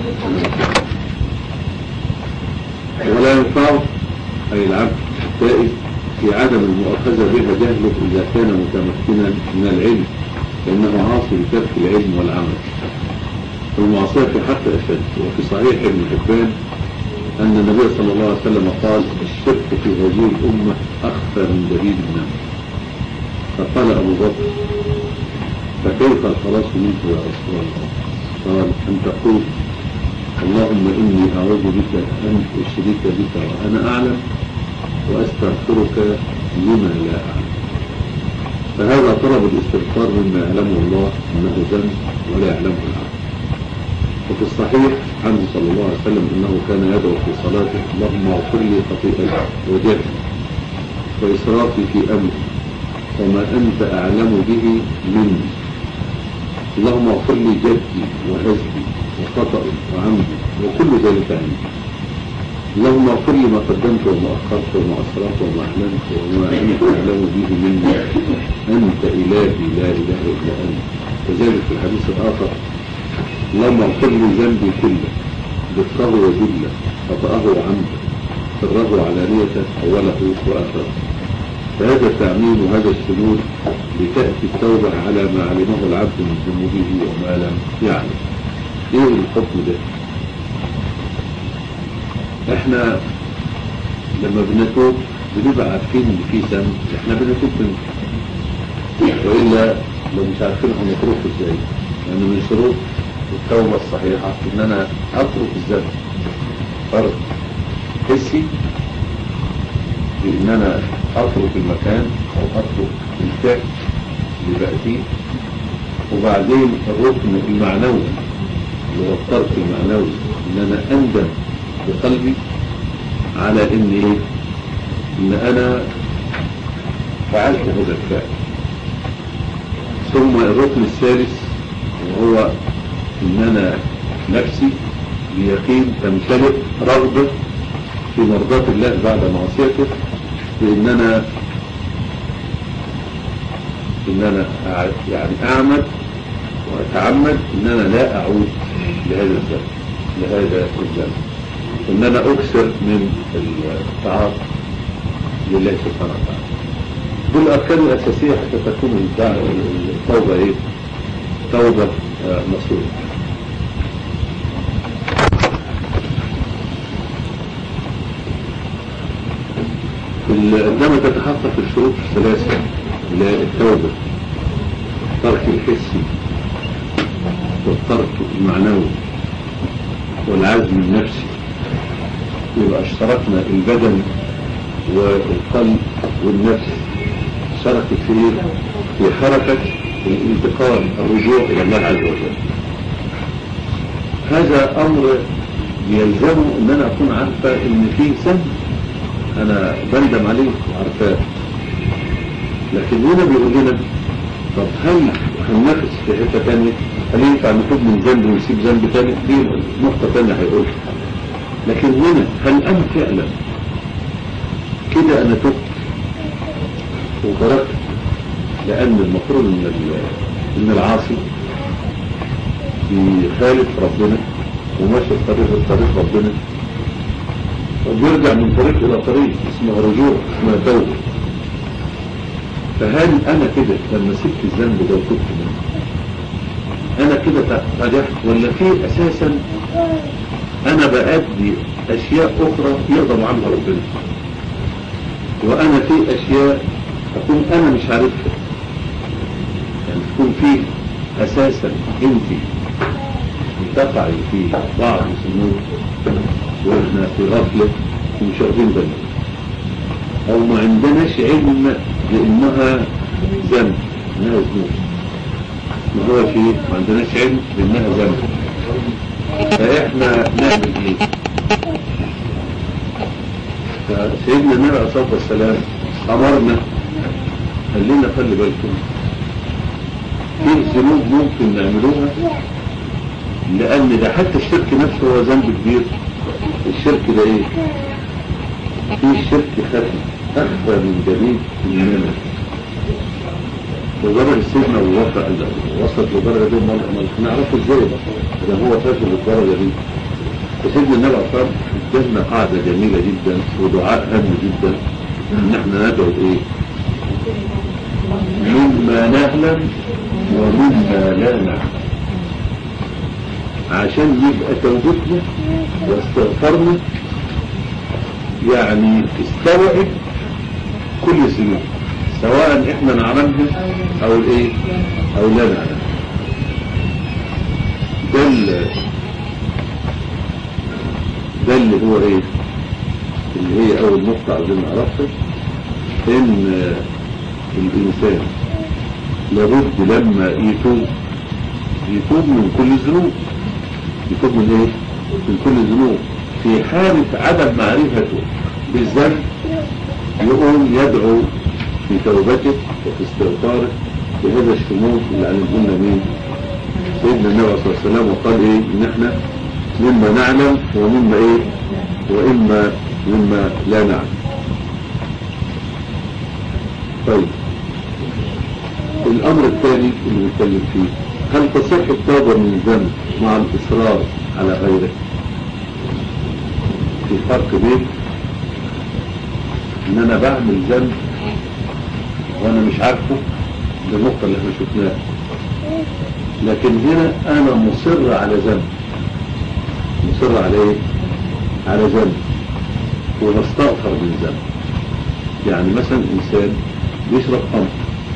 A: ولا ينفعه أي العبد التائب في عدم المؤاخذة بها جهله إذا كان متمكنا من العلم لأنه عاصي بترك العلم والعمل والمعصية في حق أشد وفي صحيح ابن حبان أن النبي صلى الله عليه وسلم قال الشرك في هذه الأمة أخفى من دليل النمل فقال أبو بكر فكيف الخلاص منه يا رسول الله قال أن تقول اللهم إني أعوذ بك أن أشرك بك وأنا أعلم وأستغفرك لما لا أعلم فهذا طلب الاستغفار مما يعلمه الله أنه ذنب ولا يعلمه العبد وفي الصحيح عنه صلى الله عليه وسلم أنه كان يدعو في صلاته اللهم اغفر لي خطيئتي وجهلي وإسرافي في أمري وما أنت أعلم به مني اللهم اغفر لي جدي وهزلي وخطأي وعمدي وكل ذلك عندي اللهم اغفر لي ما قدمت وما أخرت وما أسررت وما أعلنت وما أنت أعلم به مني أنت إلهي لا إله إلا أنت وذلك في الحديث الآخر اللهم اغفر لي ذنبي كله دقه وجله خطأه وعمده سره وعلانيته أوله وآخره فهذا التعميم وهذا الشمول لتأتي التوبة على ما علمه العبد من ذنوبه وما لم يعلم ايه الحكم ده احنا لما بنتوب بنبقى عارفين ان في ذنب احنا بنتوب منه والا لو مش عارفين هنتركه ازاي لان يعني من شروط التوبه الصحيحه ان انا اترك الذنب فرق حسي بان انا اترك المكان او اترك الفعل اللي بقى فيه وبعدين الركن المعنوي اللي هو الترك المعنوي ان انا اندم بقلبي على ان ايه ان انا فعلت هذا الفعل ثم الركن الثالث وهو ان انا نفسي بيقين تمتلئ رغبة في مرضاة الله بعد معصيته بان انا ان انا يعني اعمد واتعمد ان انا لا اعود لهذا الذنب لهذا الذنب ان انا اكثر من الطاعات لله سبحانه وتعالى دول الاركان الاساسيه حتى تكون التوبه ايه توبه نصوره عندما تتحقق الشروط الثلاثه للتوبه الترك الحسي والترك المعنوي والعزم النفسي يبقى اشتركنا البدن والقلب والنفس شركت في في حركة الانتقال الرجوع إلى الله عز وجل هذا أمر يلزمه أن أنا أكون عارفة أن في ذنب أنا بندم عليه وعارفاه لكن هنا بيقول لنا طب هل هننافس في حتة تانية هل ينفع نتوب من ذنب ونسيب ذنب تاني دي نقطة تانية هيقولها لكن هنا هل أنا فعلا كده أنا تبت وتركت لأن المفروض إن إن العاصي يخالف ربنا وماشي في طريق طريق ربنا وبيرجع من طريق إلى طريق اسمه رجوع اسمها توبة فهل أنا كده لما سبت الذنب ده وتبت منه أنا كده رجعت ولا في أساسا أنا بأدي أشياء أخرى يغضب عنها ربنا وأنا في أشياء أكون أنا مش عارفها يعني تكون في أساسا أنت تقعي في بعض الذنوب وإحنا في غفلة ومش واخدين بالنا أو ما عندناش علم بأنها ذنب إنها ذنوب ما هو شيء ما عندناش علم بأنها ذنب فإحنا نعمل إيه؟ فسيدنا النبي عليه الصلاة والسلام أمرنا قال لنا خلي بالكم في ذنوب ممكن نعملوها لأن ده حتى الشرك نفسه هو ذنب كبير الشرك ده إيه؟ في شرك خفي أخفى من جميع الإيمان وجرى سيدنا أبو بكر وصلت للدرجة دي ما نعرفه إزاي ده هو فاشل للدرجة دي فسيدنا النبي عليه الصلاة ادانا قاعدة جميلة جدا ودعاء هام جدا ان احنا ندعو ايه مما نعلم ومما لا نعلم عشان يبقى توبتنا واستغفرنا يعني استوعب كل الذنوب سواء احنا نعلمها او الايه او لا نعلم ده ده اللي هو ايه اللي هي اول نقطة عايزين نعرفها ان الانسان لابد لما يتوب يتوب من كل الذنوب يتوب من ايه من كل الذنوب في حالة عدم معرفته بالذنب يقوم يدعو في توبته وفي استغفاره بهذا الشمول اللي علمهن مين سيدنا النبي صلى الله عليه وسلم وقال ايه ان احنا مما نعلم ومما ايه واما مما لا نعلم طيب الامر الثاني اللي بنتكلم فيه هل تصح التوبه من الذنب مع الاصرار على غيره في فرق بين ان انا بعمل ذنب وانا مش عارفه بالنقطه اللي احنا شفناها لكن هنا انا مصر على ذنب مصر على ايه على ذنب ونستغفر من ذنب يعني مثلا إنسان بيشرب خمر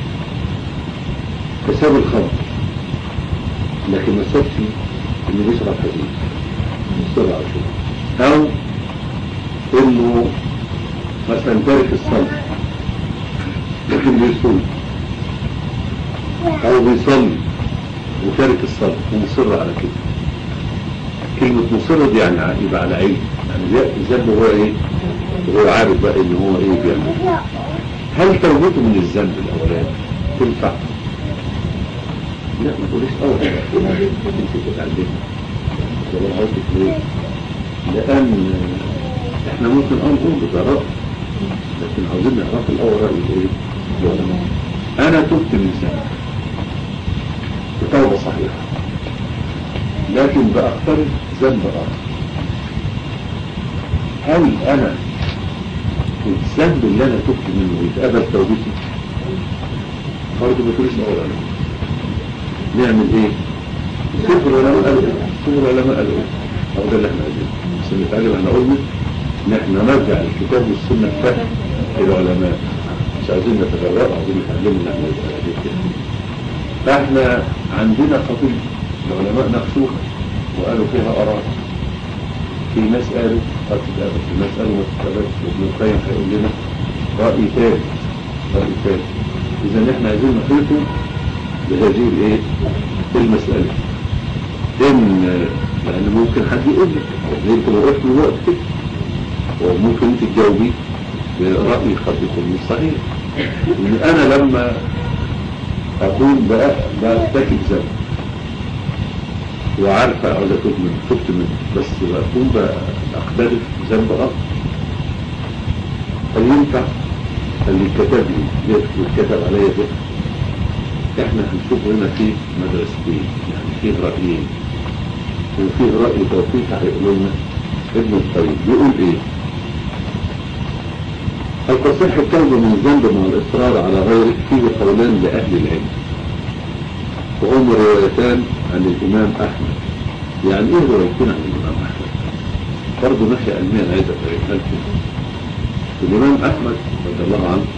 A: فساب الخمر لكن ما سابش إنه بيشرب حديد مصر على كده أو إنه مثلا تارك الصلاة لكن بيصوم أو بيصلي وتارك الصلاة ومصر على كده كلمة مصر دي يعني يبقى على عين يعني ده الذنب هو ايه هو عارف بقى ان هو ايه بيعمل هل توبته من الذنب الاولاني تنفع لا ما تقوليش اول انت تتعلمي ولا عاوزك ليه لان احنا ممكن اه نقول بجراء لكن عاوزين نعرف الاول راي ايه العلماء انا تبت من سنه بتوبه صحيحه لكن بأقترب ذنب آخر هل أنا الذنب اللي أنا تبت منه يتقبل توبتي برضه ما تقولش أول أنا نعمل إيه؟ شوف العلماء قالوا إيه؟ شوف العلماء قالوا إيه؟ أو ده اللي إحنا عايزينه بس نتعلم إحنا قلنا إن إحنا نرجع للكتاب والسنة فهم العلماء مش عايزين نتجرأ عايزين نتعلم إن إحنا نتعلم كده فإحنا عندنا قضية العلماء ناقشوها وقالوا فيها آراء في ناس قالوا قد تتقابل في ناس قالوا ما تتقابلش وابن القيم هيقول لنا رأي ثالث رأي ثالث إذا إحنا عايزين نحيطه بهذه الإيه؟ المسألة إن لأن ممكن حد يقول لك زي أنت ما قلت الوقت كده وممكن أنت تجاوبي برأي قد يكون مش صحيح إن أنا لما أكون بقى بأرتكب ذنب وعارفة عاوز أتوب منه تبت منه بس بكون بأقترف ذنب آخر هل ينفع اللي كتب لي واتكتب عليا ده احنا هنشوف هنا في مدرستين يعني فيه رأيين وفيه رأي توفيق هيقولوا لنا ابن القيم بيقول ايه هل تصح التوبة من ذنب مع الإصرار على غيره فيه قولان لأهل العلم وهم روايتان عن الإمام أحمد يعني إيه روايتين عن الإمام أحمد برضه ناحية علمية أنا عايز أفهمها لكم الإمام أحمد رضي الله عنه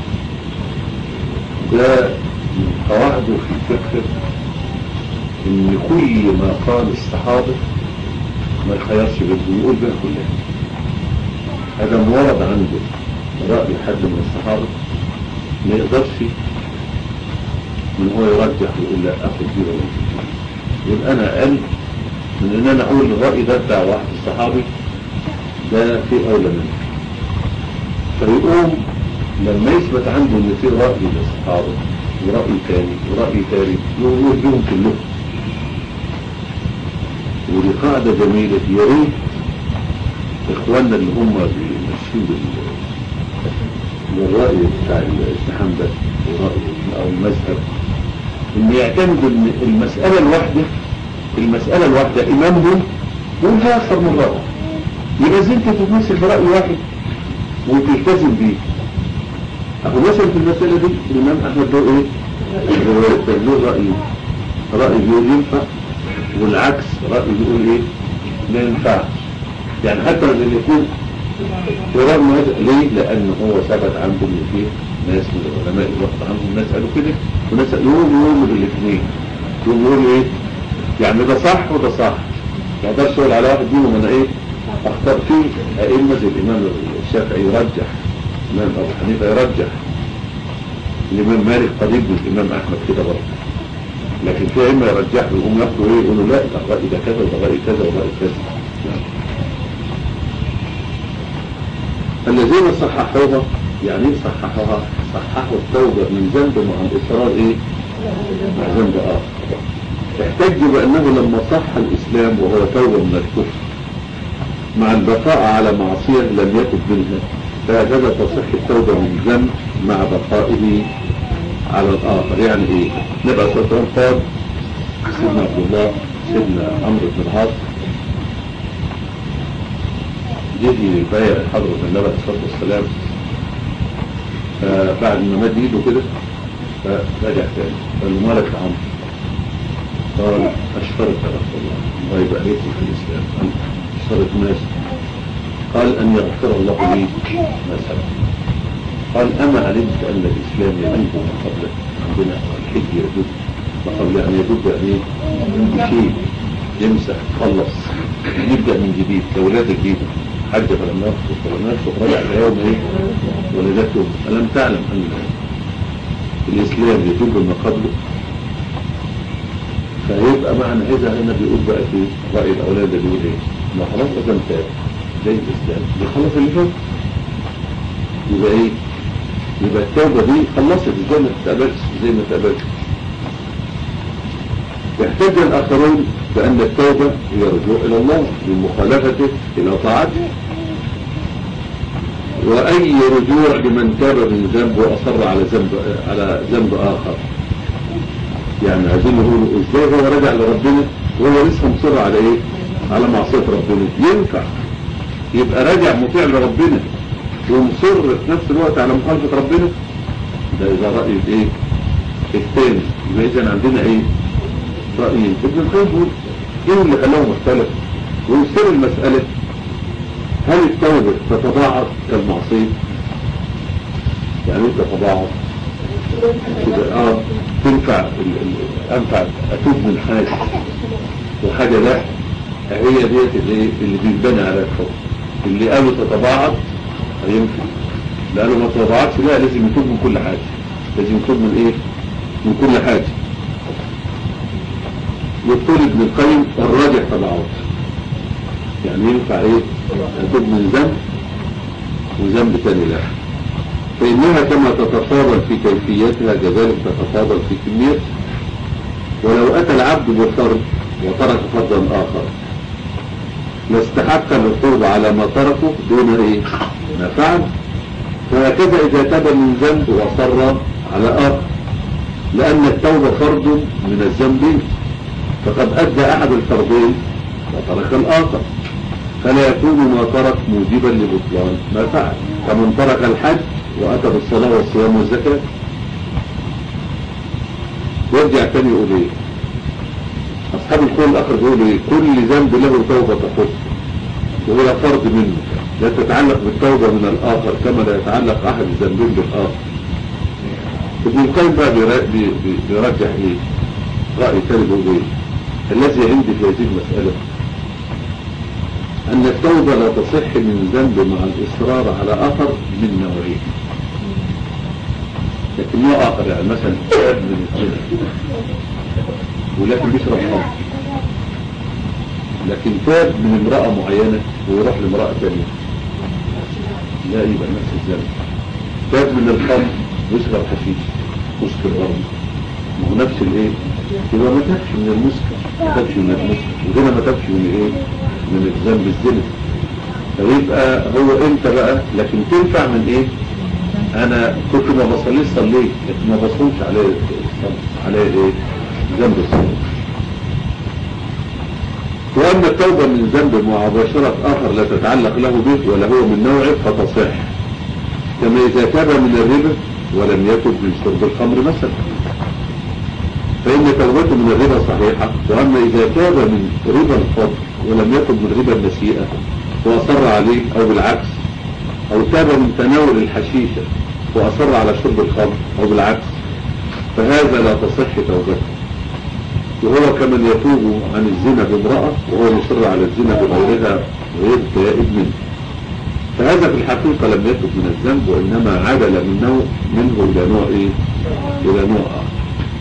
A: ده من قواعده في الفقه إن كل ما قال الصحابة ما يخيرش بده يقول بها كلها هذا ورد عنده رأي حد من الصحابة ما يقدرش من هو يرجح ويقول لا اخد دي ولا دي يبقى انا اقل من ان انا اقول الرأي ده بتاع واحد الصحابي ده في اولى منه فيقوم لما يثبت عنده ان في رأي للصحابة ورأي تاني ورأي تالت يقول يديهم كلهم ودي قاعدة جميلة يا ريت اخواننا اللي هم بيمشوا بالرأي بتاع الازدحام ده ورأي او المذهب ان يعتمدوا ان المسألة الواحدة المسألة الواحدة امامهم ولها اكثر من رأي يبقى زي انت تتمثل برأي واحد وتلتزم بيه اهو مثلا في المسألة دي الامام احمد له ايه له رأي رأي بيقول ينفع والعكس رأي بيقول ايه ما ينفعش يعني حتى لما يكون ورغم هذا ليه لان هو ثبت عنده ان فيه ناس من العلماء الوقت عنهم ناس قالوا كده وناس يقوم يقوموا بالاثنين يقوم يقولوا ايه يعني ده صح وده صح ما اقدرش اقول على واحد منهم انا ايه اختار فيه ائمه زي الامام الشافعي يرجح الامام ابو حنيفه يرجح الامام مالك قريب من الامام احمد كده برضه لكن في ائمه يرجحوا يقوموا ياخدوا ايه يقولوا لا ده الراي ده كذا وده راي كذا وده راي كذا الذين صححوها يعني ايه صححوها صححوا التوبة من ذنب مع الإصرار ايه مع ذنب آخر احتجوا بأنه لما صح الإسلام وهو توبة من الكفر مع البقاء على معصية لم يتب منها فهذا تصح التوبة من ذنب مع بقائه على الآخر يعني ايه نبقى سلطان قال سيدنا عبد الله سيدنا عمرو بن العاص يجي يبايع حضرة النبي عليه الصلاة والسلام فبعد ما مد ايده كده فرجع تاني قال له مالك يا عمرو قال اشترط يا رسول الله الله يبقى عليكم في الاسلام انت اشترط ماشي قال ان يغفر الله لي ما سبق قال أما علمت أن الإسلام يجب ما قبله عندنا الحج يجب ما قبله يعني يجب يعني شيء يمسح خلص يبدأ من جديد كولادة جديدة حج فلم يرفض فلم يرفض رجع ليوم ايه ولدته ألم تعلم أن الإسلام يجب ما قبله فيبقى معنى إذا هنا بيقول بقى في رأي الأولاد بيقول إيه ما خلاص إذا انت زي الإسلام بيخلص اللي فات يبقى إيه يبقى التوبة دي خلصت زي ما تتقبلش زي ما تقبلش يحتاج الآخرون بأن التوبة هي رجوع إلى الله بمخالفته إلى طاعته وأي رجوع لمن تاب من ذنب وأصر على ذنب على ذنب آخر يعني عايزين نقول ازاي هو رجع لربنا وهو لسه مصر على ايه على معصية ربنا ينفع يبقى راجع مطيع لربنا ومصر في نفس الوقت على مخالفة ربنا ده اذا رأي الايه الثاني يبقى اذا عندنا ايه رأيين ابن القيم بيقول ايه اللي خلاهم مختلف ويصير المسألة هل التوبة تتضاعف كالمعصية يعني ايه تتضاعف كده اه تنفع ال- ال- انفع اتوب من حاجة وحاجة لا هي ديت اللي اللي بيتبنى على الحب اللي قالوا تتباعد هينفع اللي قالوا ما تتباعدش لا لازم يتوب من كل حاجة لازم يتوب من ايه من كل حاجة يقول ابن القيم الراجح تبعوض يعني ينفع ايه اتوب من ذنب وذنب تاني لا فإنها كما تتفاضل في كيفيتها كذلك تتفاضل في كميتها ولو أتى العبد بفرض وترك فرضا آخر لاستحق العقوبة على ما تركه دون إيه ما فعل فهكذا إذا تاب من ذنب وأصر على آخر لأن التوبة فرض من الذنب فقد أدى أحد الفرضين وترك الآخر فلا يكون ما ترك موجبا لبطلان ما فعل كمن ترك الحج وأتى بالصلاة والصيام والزكاة يرجع تاني يقول ايه أصحاب القول الآخر بيقولوا ايه كل ذنب له توبة تخص وهي فرض منه لا تتعلق بالتوبة من الآخر كما لا يتعلق أحد الذنبين بالآخر ابن القيم بقى بيرا- بي- بي- بيرجح ايه رأي تاني بيقول ايه الذي عندي في هذه المسألة أن التوبة لا تصح من ذنب مع الإصرار على آخر من نوعين لكن نوع آخر يعني مثلا تاب من الزنا ولكن بيشرب خمر لكن تاب من امرأة معينة ويروح لامرأة ثانية لا يبقى نفس الذنب تاب من الخمر ويشرب حشيش مسكر برضه ما هو نفس الايه يبقى ما تابش من المسكر ما تابش من المسكر وهنا ما تابش من ايه من الذنب الزنا فيبقى هو انت بقى لكن تنفع من ايه انا كنت ما بصليش صليت لكن ما بصومش عليه عليه ايه ذنب الصلاة واما التوبة من ذنب مباشرة اخر لا تتعلق له به ولا هو من نوعه فتصح كما اذا تاب من الربا ولم يتب من شرب الخمر مثلا فإن توبته من الربا صحيحة وأما إذا تاب من ربا الفضل ولم يتب من ربا النسيئة وأصر عليه أو بالعكس أو تاب من تناول الحشيشة وأصر على شرب الخمر أو بالعكس فهذا لا تصح توبته وهو كمن يتوب عن الزنا بامرأة وهو مصر على الزنا بغيرها غير تائب منه فهذا في الحقيقة لم يتب من الذنب وإنما عدل من نوع منه إلى نوع إيه؟ إلى نوع آخر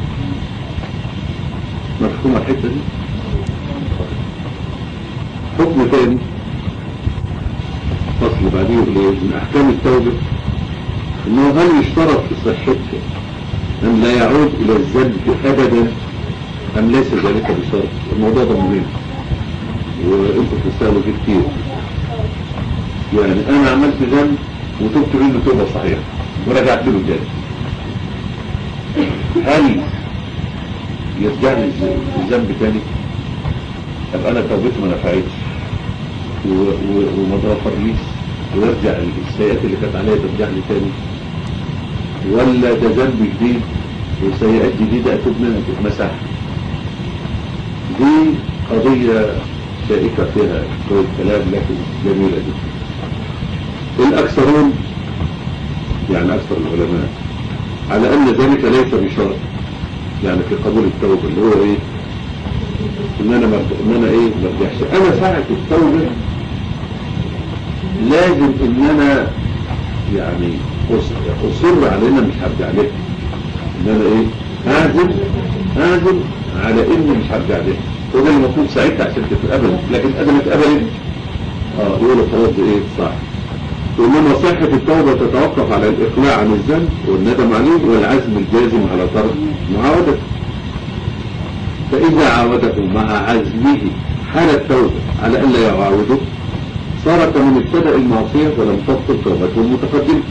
A: مفهوم الحتة دي حكم ثاني فصل بعديه يقول ايه من احكام التوبة انه هل يشترط في صحتها ان لا يعود الى الذنب ابدا ام ليس ذلك بشرط الموضوع ده مهم وانتوا بتسألوا فيه كتير يعني انا عملت ذنب وتبت منه توبة صحيحة ورجعت له تاني هل يرجع لي الذنب تاني طب انا توبتي ما نفعتش و- و- وما ضغفرليش ويرجع السيئات اللي كانت عليا ترجع لي تاني ولا ده ذنب جديد وسيئات جديدة اتوب منها تتمسح دي قضية شائكة فيها شوية كلام لكن جميلة جدا الأكثرون يعني أكثر العلماء على أن ذلك ليس بشرط يعني في قبول التوبة اللي هو إيه إن أنا مرد... إن أنا إيه ما ارجعش أنا ساعة التوبة لازم إن أنا يعني أص- أصر على إن أنا مش هرجع لها إن أنا إيه أعزم أعزم على إني مش هرجع لها وده المفروض ساعتها عشان تتقبل لكن أنا اتقبلت اه يقولوا خلاص ده ايه صح وإنما صحة التوبة تتوقف على الإقلاع عن الذنب والندم عليه والعزم الجازم على ترك معاودته فإذا عاوده مع عزمه حال التوبة على ألا يعاوده صار كمن ابتدأ المعصية ولم تبطل توبته المتقدمة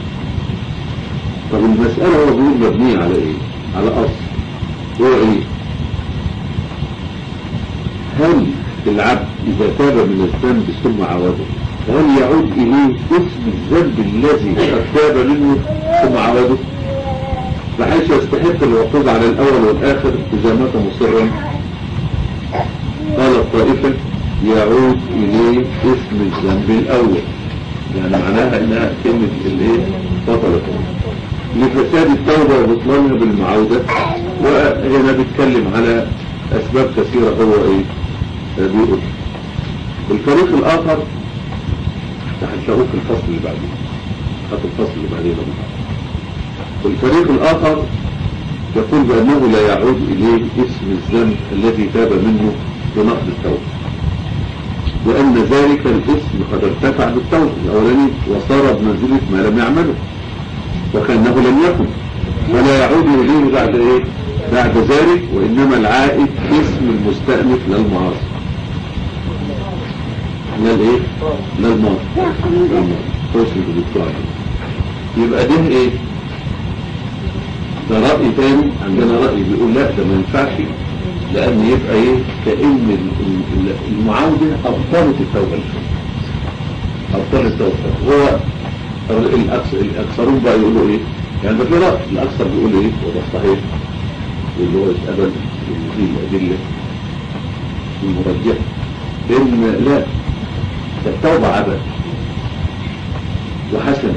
A: طب المسألة هو بيقول مبنية على إيه؟ على أصل هو إيه؟ هل العبد إذا تاب من الذنب ثم عاوده هل يعود إليه اسم الذنب الذي قد تاب منه ثم عاوده بحيث يستحق الوقوف على الأول والآخر إذا مات مصرا قال الطائفة يعود إليه اسم الذنب الأول يعني معناها إنها كلمة الإيه بطلت لفساد التوبة وبطلانها بالمعاودة وهنا بيتكلم على أسباب كثيرة هو إيه بيقول الفريق الآخر هنشوفه في الفصل اللي بعديه خط الفصل اللي بعديه والفريق الآخر يقول بأنه لا يعود إليه اسم الذنب الذي تاب منه بنقض التوبة وأن ذلك الاسم قد ارتفع بالتوبة الأولاني وصار بمنزلة ما لم يعمله وكأنه لم يكن ولا يعود إليه بعد إيه بعد ذلك وإنما العائد اسم المستأنف للمعاصي لا الايه لا الماضي توصل بالطاعة يبقى ده ايه ده رأي تاني عندنا رأي بيقول لا ده ما ينفعش لأن يبقى ايه كأن ال- ال- المعاودة أبطلت التوبة أبطلت التوبة هو الأكثر الأكثرون بقى يقولوا ايه يعني ده في رأي الأكثر بيقول ايه وده صحيح اللي هو اتقبل في الأدلة المرجحة إن لا التوبة عبد وحسنة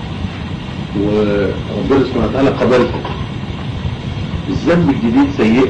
A: وربنا سبحانه وتعالى قبلها الذنب الجديد سيئة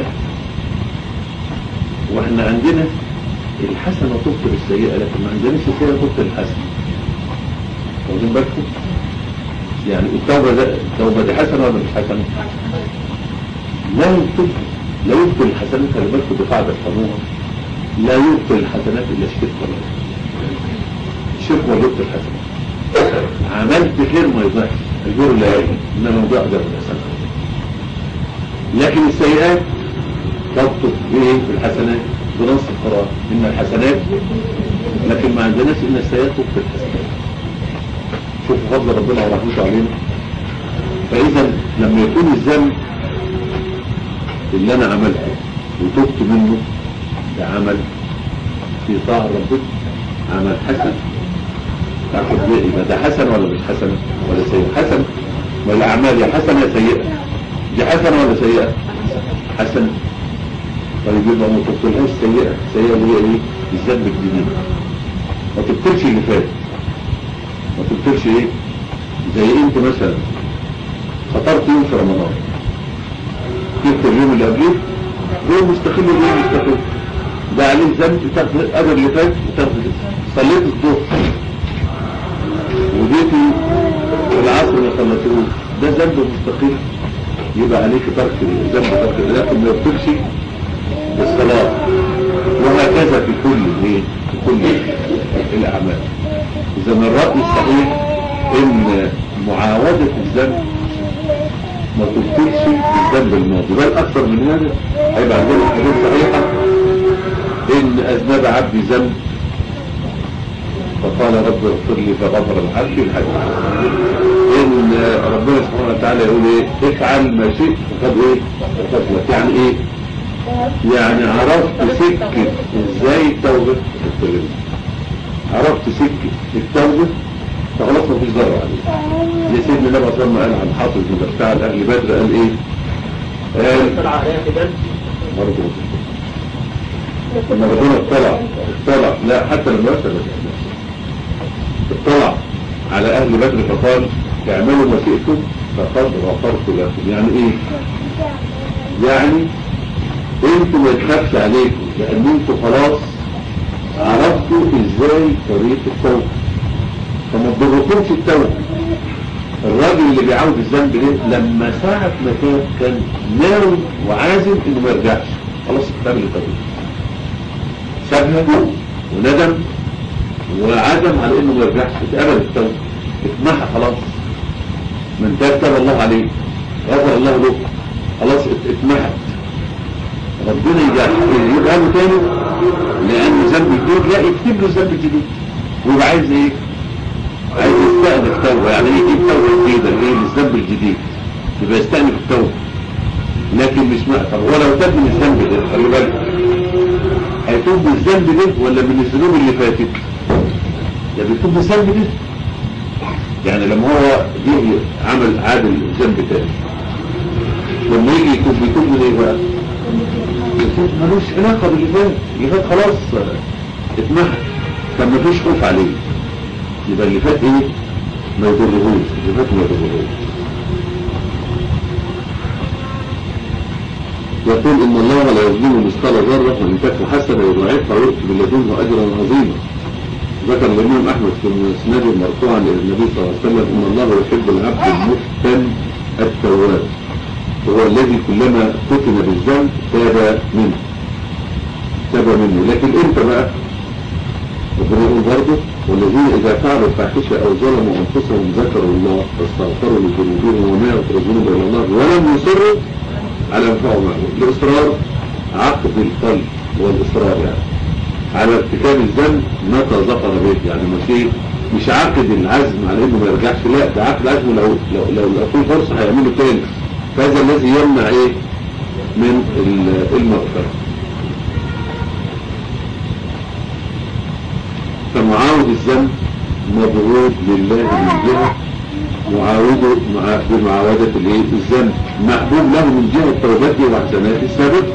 A: واحنا عندنا الحسنة تبطل السيئة لكن ما عندناش السيئة تبطل الحسنة واخدين بالكم؟ يعني التوبة ده التوبة دي حسنة ولا مش حسنة؟ لا يبطل لا يبطل الحسنات خلي بالكم دي قاعدة قانونها لا يبطل الحسنات إلا الشرك ولا الشرك ولا يبطل الحسنات عملت خير ما يضيعش البر لا يجي إنما يضيع أجر الحسنات لكن السيئات تبطل بإيه في الحسنات بنص القرآن إن الحسنات لكن ما عندناش إن السيئات تبطل الحسنات شوفوا فضل ربنا ورحمته علينا فإذا لما يكون الذنب اللي أنا عملته وتبت منه ده عمل في طاعة ربنا عمل حسن تاخد ليه يبقى ده حسن ولا مش حسن ولا سيء حسن ولا أعمال يا حسنة يا سيئة دي حسنة ولا سيئة حسنة طيب يبقى ما تبطلهاش سيئة سيئة اللي هي ايه الذنب الجديد ما تبطلش اللي فات ما تبطلش ايه زي انت مثلا فطرت يوم في رمضان جبت اليوم اللي قبليه يوم مستقل ويوم مستقل ده عليه ذنب تاخد اجر اللي فات وتاخد صليت الظهر وجيتي العصر ما صليتوش ده ذنب مستقل يبقى عليك ترك الذنب ترك لكن ما يبطلش الصلاة وهكذا في كل ايه في كل الاعمال اذا من الرأي الصحيح ان معاودة الذنب ما تبطلش الذنب الماضي بل اكثر من هذا هيبقى عندنا حديث صحيحة ان اذنب عبدي ذنب فقال رب اغفر لي فغفر العبد الحديث ان ربنا سبحانه وتعالى يقول ايه افعل ما شئت فقد ايه فقد لك يعني ايه يعني عرفت سكة ازاي التوبة التوبة عرفت سكة التوبة فخلاص ما فيش ضرر عليه يا سيدنا النبي صلى الله عليه وسلم قال عن حافظ بن بتاع اهل بدر قال ايه قال برضه لما ربنا اطلع اطلع لا حتى لما وصل اطلع على اهل بدر فقال اعملوا ما شئتم فقد غفرت لكم يعني ايه يعني انتوا ما تخافش عليكم لان انتوا خلاص عرفتوا ازاي طريق التوبه فما تضركمش التوبه الراجل اللي بيعود الذنب ده لما ساعة ما كان كان ناوي وعازم انه ما يرجعش خلاص اكتمل الطريق سابها وندم وعزم على انه ما يرجعش اتقبل التوبه اتمحى خلاص من تاب تاب الله عليه غفر الله له خلاص اتمحت ربنا يجيبها له تاني لأن ذنب جديد لا يكتب له ذنب جديد ويبقى عايز ايه عايز يستأنف توبة يعني يجيب توبة جديدة ايه للذنب الجديد يبقى يستأنف التوبة لكن مش مقطع ولو تاب من الذنب ده خلي بالك هيتوب من الذنب ده ولا من الذنوب اللي فاتت ده بيتوب من الذنب ده يعني لما هو جه عمل عادل ذنب تاني لما يجي يتوب بيتوب من ايه بقى ملوش علاقة باللي فات اللي فات خلاص اتمحى كان مفيش خوف عليه يبقى اللي فات ايه ما يضرهوش اللي فات ما يضرهوش يقول ان الله لا يظلم مثقال ذره وان تكن حسنه يضاعفها ويؤتي من لدنه اجرا عظيما ذكر الامام احمد في مسنده مرفوعا الى النبي صلى الله عليه وسلم ان الله يحب العبد المحسن التواب وهو الذي كلما فتن بالذنب تاب منه تاب منه لكن انت بقى ربنا يقول برضه والذين اذا فعلوا فاحشه او ظلموا انفسهم ذكروا الله واستغفروا لذنوبهم وما يغفر الذنوب الا الله ولم يصروا على ما فعلوا معه الاصرار عقد القلب والاصرار يعني على ارتكاب الذنب متى ظفر به يعني مش ايه مش عقد العزم على انه ما يرجعش لا ده عقد العزم لو لو لو لو في فرصه هيعمله تاني فهذا الذي يمنع ايه من المغفرة فمعاود الذنب مبعود لله من جهة معاوده مع بمعاودة الايه الذنب محبوب له من جهة توبته وحسناته السابقة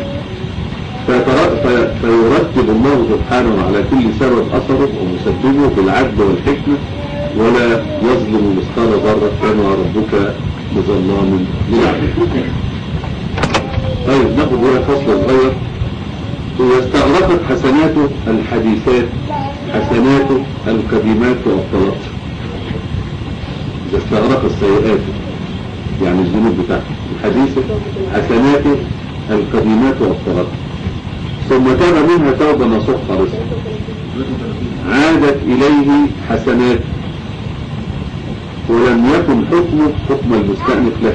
A: فيرتب الله سبحانه على كل سبب أثره ومسببه بالعدل والحكمة ولا يظلم مثقال ذرة كما ربك بظلام للعبد طيب ناخد هنا فصل صغير واستغرقت حسناته الحديثات حسناته القديمات وابطلت اذا استغرق السيئات يعني الذنوب بتاعته الحديثة حسناته القديمات وابطلت ثم تاب منها توبة نصح خالصة عادت إليه حسنات ولم يكن حكمه حكم المستأنف له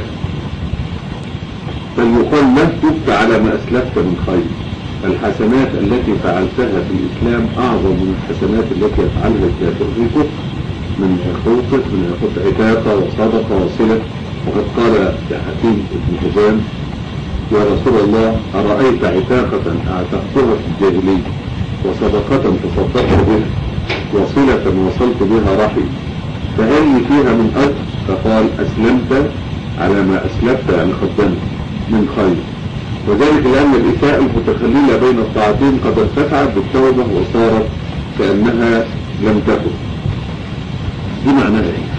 A: بل يقال له تبت على ما أسلفت من خير الحسنات التي فعلتها في الإسلام أعظم من الحسنات التي يفعلها الكافر في كفر من حقوقه من حقوق عتاقة وصدقة وصلة وقد قال حكيم بن حزام يا رسول الله أرأيت عتاقة أعتقتها في الجاهلية وصدقة تصدقت بها وصلة وصلت بها رحم فهل لي فيها من أجر فقال أسلمت على ما أسلفت يعني قدمت من خير وذلك لأن الإساءة المتخللة بين الطاعتين قد ارتفعت بالتوبة وصارت كأنها لم تكن دي معناها ايه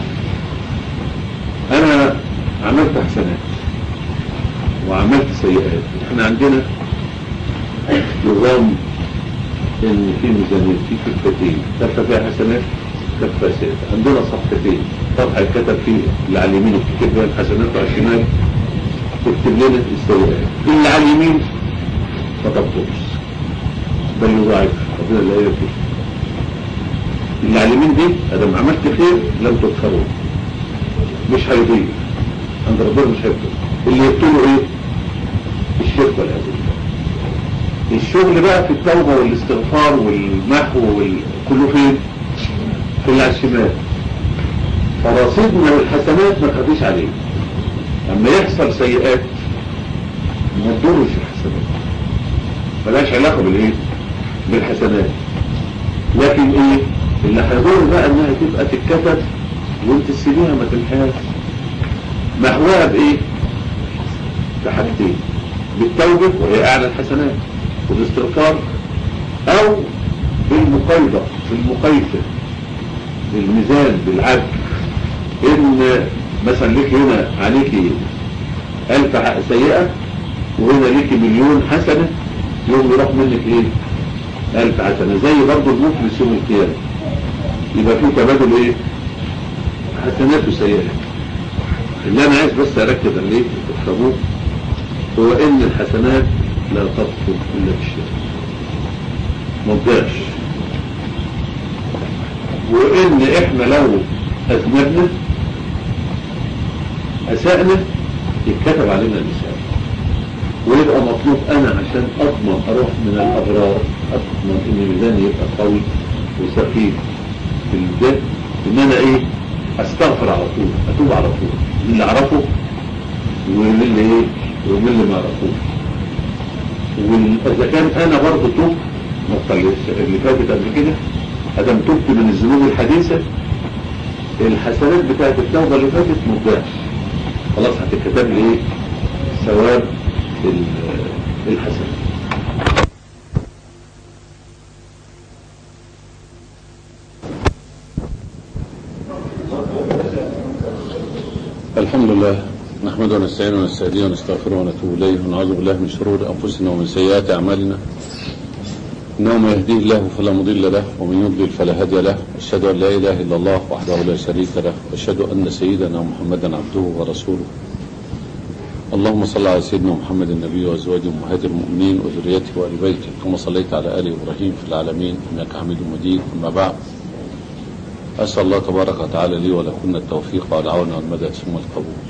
A: انا عملت حسنات وعملت سيئات احنا عندنا نظام ان في ميزانية في كفتين كفة فيها حسنات كفة سيئات عندنا صفحتين صفحة كتب فيه اللي على اليمين يكتب لنا الحسنات وعلى الشمال تكتب لنا السيئات اللي على اليمين ما تبطلش بل يضاعف ربنا لا يكتب اللي على اليمين دي ادم عملت خير لم تدخلوه مش هيضيع عند ربنا مش هيكتب اللي يكتبه ايه الشرك والعياذ بالله الشغل بقى في التوبة والاستغفار والمحو وكله فين في اللي على الشمال فرصيدنا والحسنات ما تخافيش عليه لما يحصل سيئات ما تضرش الحسنات ملهاش علاقة بالايه بالحسنات لكن ايه اللي هيضر بقى انها تبقى تتكتب وانت تسيبيها ما تمحاش محواها بايه بحاجتين بالتوبة وهي اعلى الحسنات والاستغفار او بالمقايضة بالمقايسة بالميزان بالعدل ان مثلا ليك هنا عليكي ألف ح- سيئة وهنا ليكي مليون حسنة يوم يروح منك ايه ألف حسنة زي برضه المفلس يوم القيامة يبقى في تبادل ايه حسنات وسيئات اللي انا عايز بس اركز عليه تفهموه هو ان الحسنات لا تبطل الا بالشرك ما تضيعش وان احنا لو اذنبنا اسأنا يتكتب علينا الاساءة ويبقى مطلوب انا عشان اضمن اروح من الابرار اضمن ان ميزاني يبقى قوي وسخيف في الجد ان انا ايه استغفر على طول اتوب على طول من اللي اعرفه ومن اللي ايه ومن اللي ما اعرفوش واذا كان انا برضه توب النقطه اللي اللي فاتت قبل كده ادم تبت من الذنوب الحديثه الحسنات بتاعت التوبه اللي فاتت ما تضيعش خلاص هتتكتب لي ايه ثواب ال- الحسنات الحمد لله نحمده ونستعينه ونستهديه ونستغفره ونتوب اليه ونعوذ بالله من شرور انفسنا ومن سيئات اعمالنا انه من يهديه الله فلا مضل له ومن يضلل فلا هادي له اشهد ان لا اله الا الله وحده لا شريك له واشهد ان سيدنا محمدا عبده ورسوله اللهم صل على سيدنا محمد النبي وازواجه امهات المؤمنين وذريته وال بيته كما صليت على ال ابراهيم في العالمين انك حميد مجيد اما بعد أسأل الله تبارك وتعالى لي ولكم التوفيق والعون والمدد ثم القبول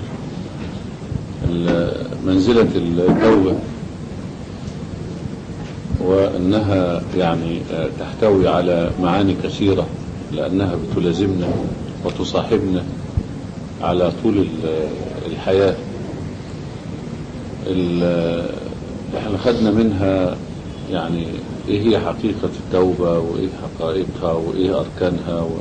A: ال- منزلة التوبة وأنها يعني آه، تحتوي على معاني كثيرة لأنها بتلازمنا وتصاحبنا على طول ال- الحياة ال- احنا خدنا منها يعني ايه هي حقيقة التوبة وايه حقائقها وايه اركانها و...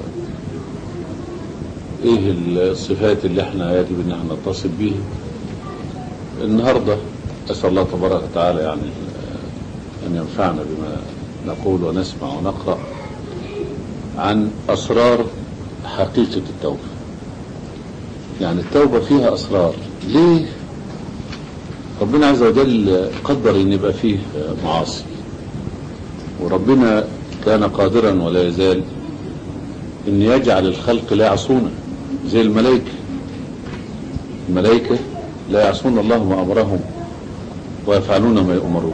A: ايه الصفات اللي احنا يجب ان احنا نتصل بيها النهاردة اسأل الله تبارك وتعالى يعني ان ينفعنا بما نقول ونسمع ونقرأ عن اسرار حقيقة التوبة يعني التوبة فيها اسرار ليه ربنا عز وجل قدر ان يبقى فيه معاصي وربنا كان قادرا ولا يزال ان يجعل الخلق لا يعصونه زي الملائكة الملائكة لا يعصون الله ما امرهم ويفعلون ما يؤمرون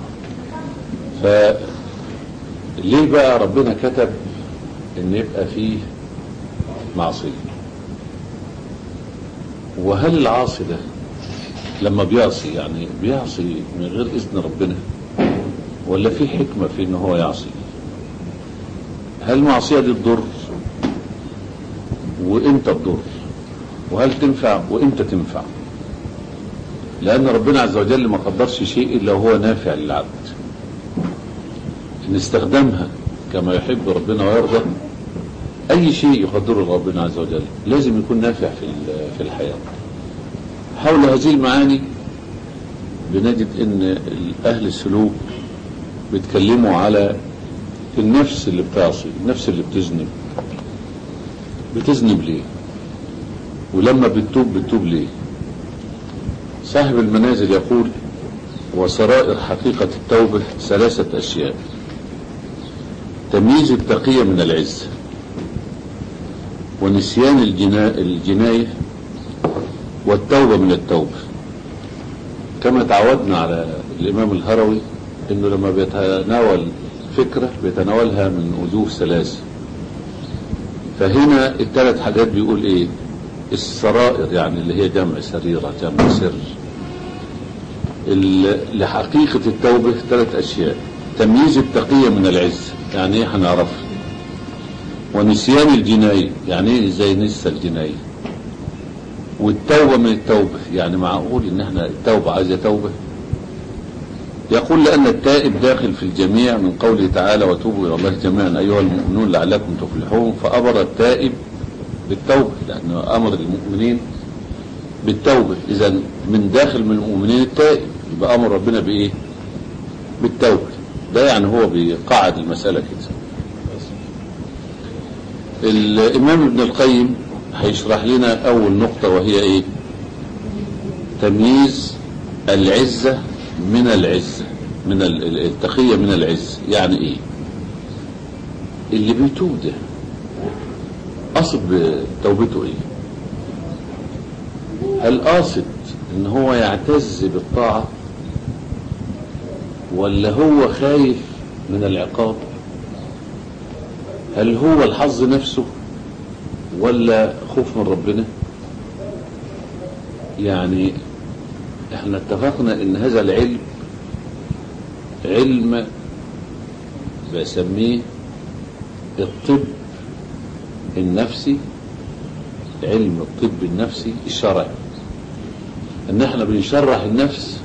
A: فليه بقى ربنا كتب ان يبقى فيه معصية وهل العاصي ده لما بيعصي يعني بيعصي من غير اذن ربنا ولا في حكمة في ان هو يعصي هل المعصية دي تضر وامتى تضر وهل تنفع وامتى تنفع لان ربنا عز وجل ما قدرش شيء الا هو نافع للعبد ان استخدمها كما يحب ربنا ويرضى اي شيء يقدره ربنا عز وجل لازم يكون نافع في في الحياة حول هذه المعاني بنجد ان اهل السلوك بيتكلموا على النفس اللي بتعصي النفس اللي بتذنب بتذنب ليه ولما بتتوب بتتوب ليه صاحب المنازل يقول وسرائر حقيقة التوبة ثلاثة أشياء تمييز التقية من العز ونسيان الجنا... الجناية والتوبة من التوبة كما تعودنا على الإمام الهروي إنه لما بيتناول فكرة بيتناولها من وجوه ثلاثة فهنا الثلاث حاجات بيقول إيه السرائر يعني اللي هي جمع سريرة جمع سر ال- لحقيقة التوبة ثلاث أشياء تمييز التقية من العز يعني إيه هنعرفها ونسيان الجناية يعني إيه إزاي ننسى الجناية والتوبة من التوبة يعني معقول إن إحنا التوبة عايزة توبة يقول لأن التائب داخل في الجميع من قوله تعالى وتوبوا إلى الله جميعا أيها المؤمنون لعلكم تفلحون فأمر التائب بالتوبة لأنه أمر المؤمنين بالتوبة إذا من داخل من المؤمنين التائب يبقى أمر ربنا بإيه بالتوبة ده يعني هو بيقعد المسألة كده الإمام ابن القيم هيشرح لنا أول نقطة وهي إيه تمييز العزة من العزة من ال- ال- التقية من العز يعني إيه اللي بيتوب ده قصد بتوبته إيه هل قاصد إن هو يعتز بالطاعة ولا هو خايف من العقاب هل هو الحظ نفسه ولا خوف من ربنا يعني احنا اتفقنا ان هذا العلم علم بسميه الطب النفسي علم الطب النفسي الشرعي ان احنا بنشرح النفس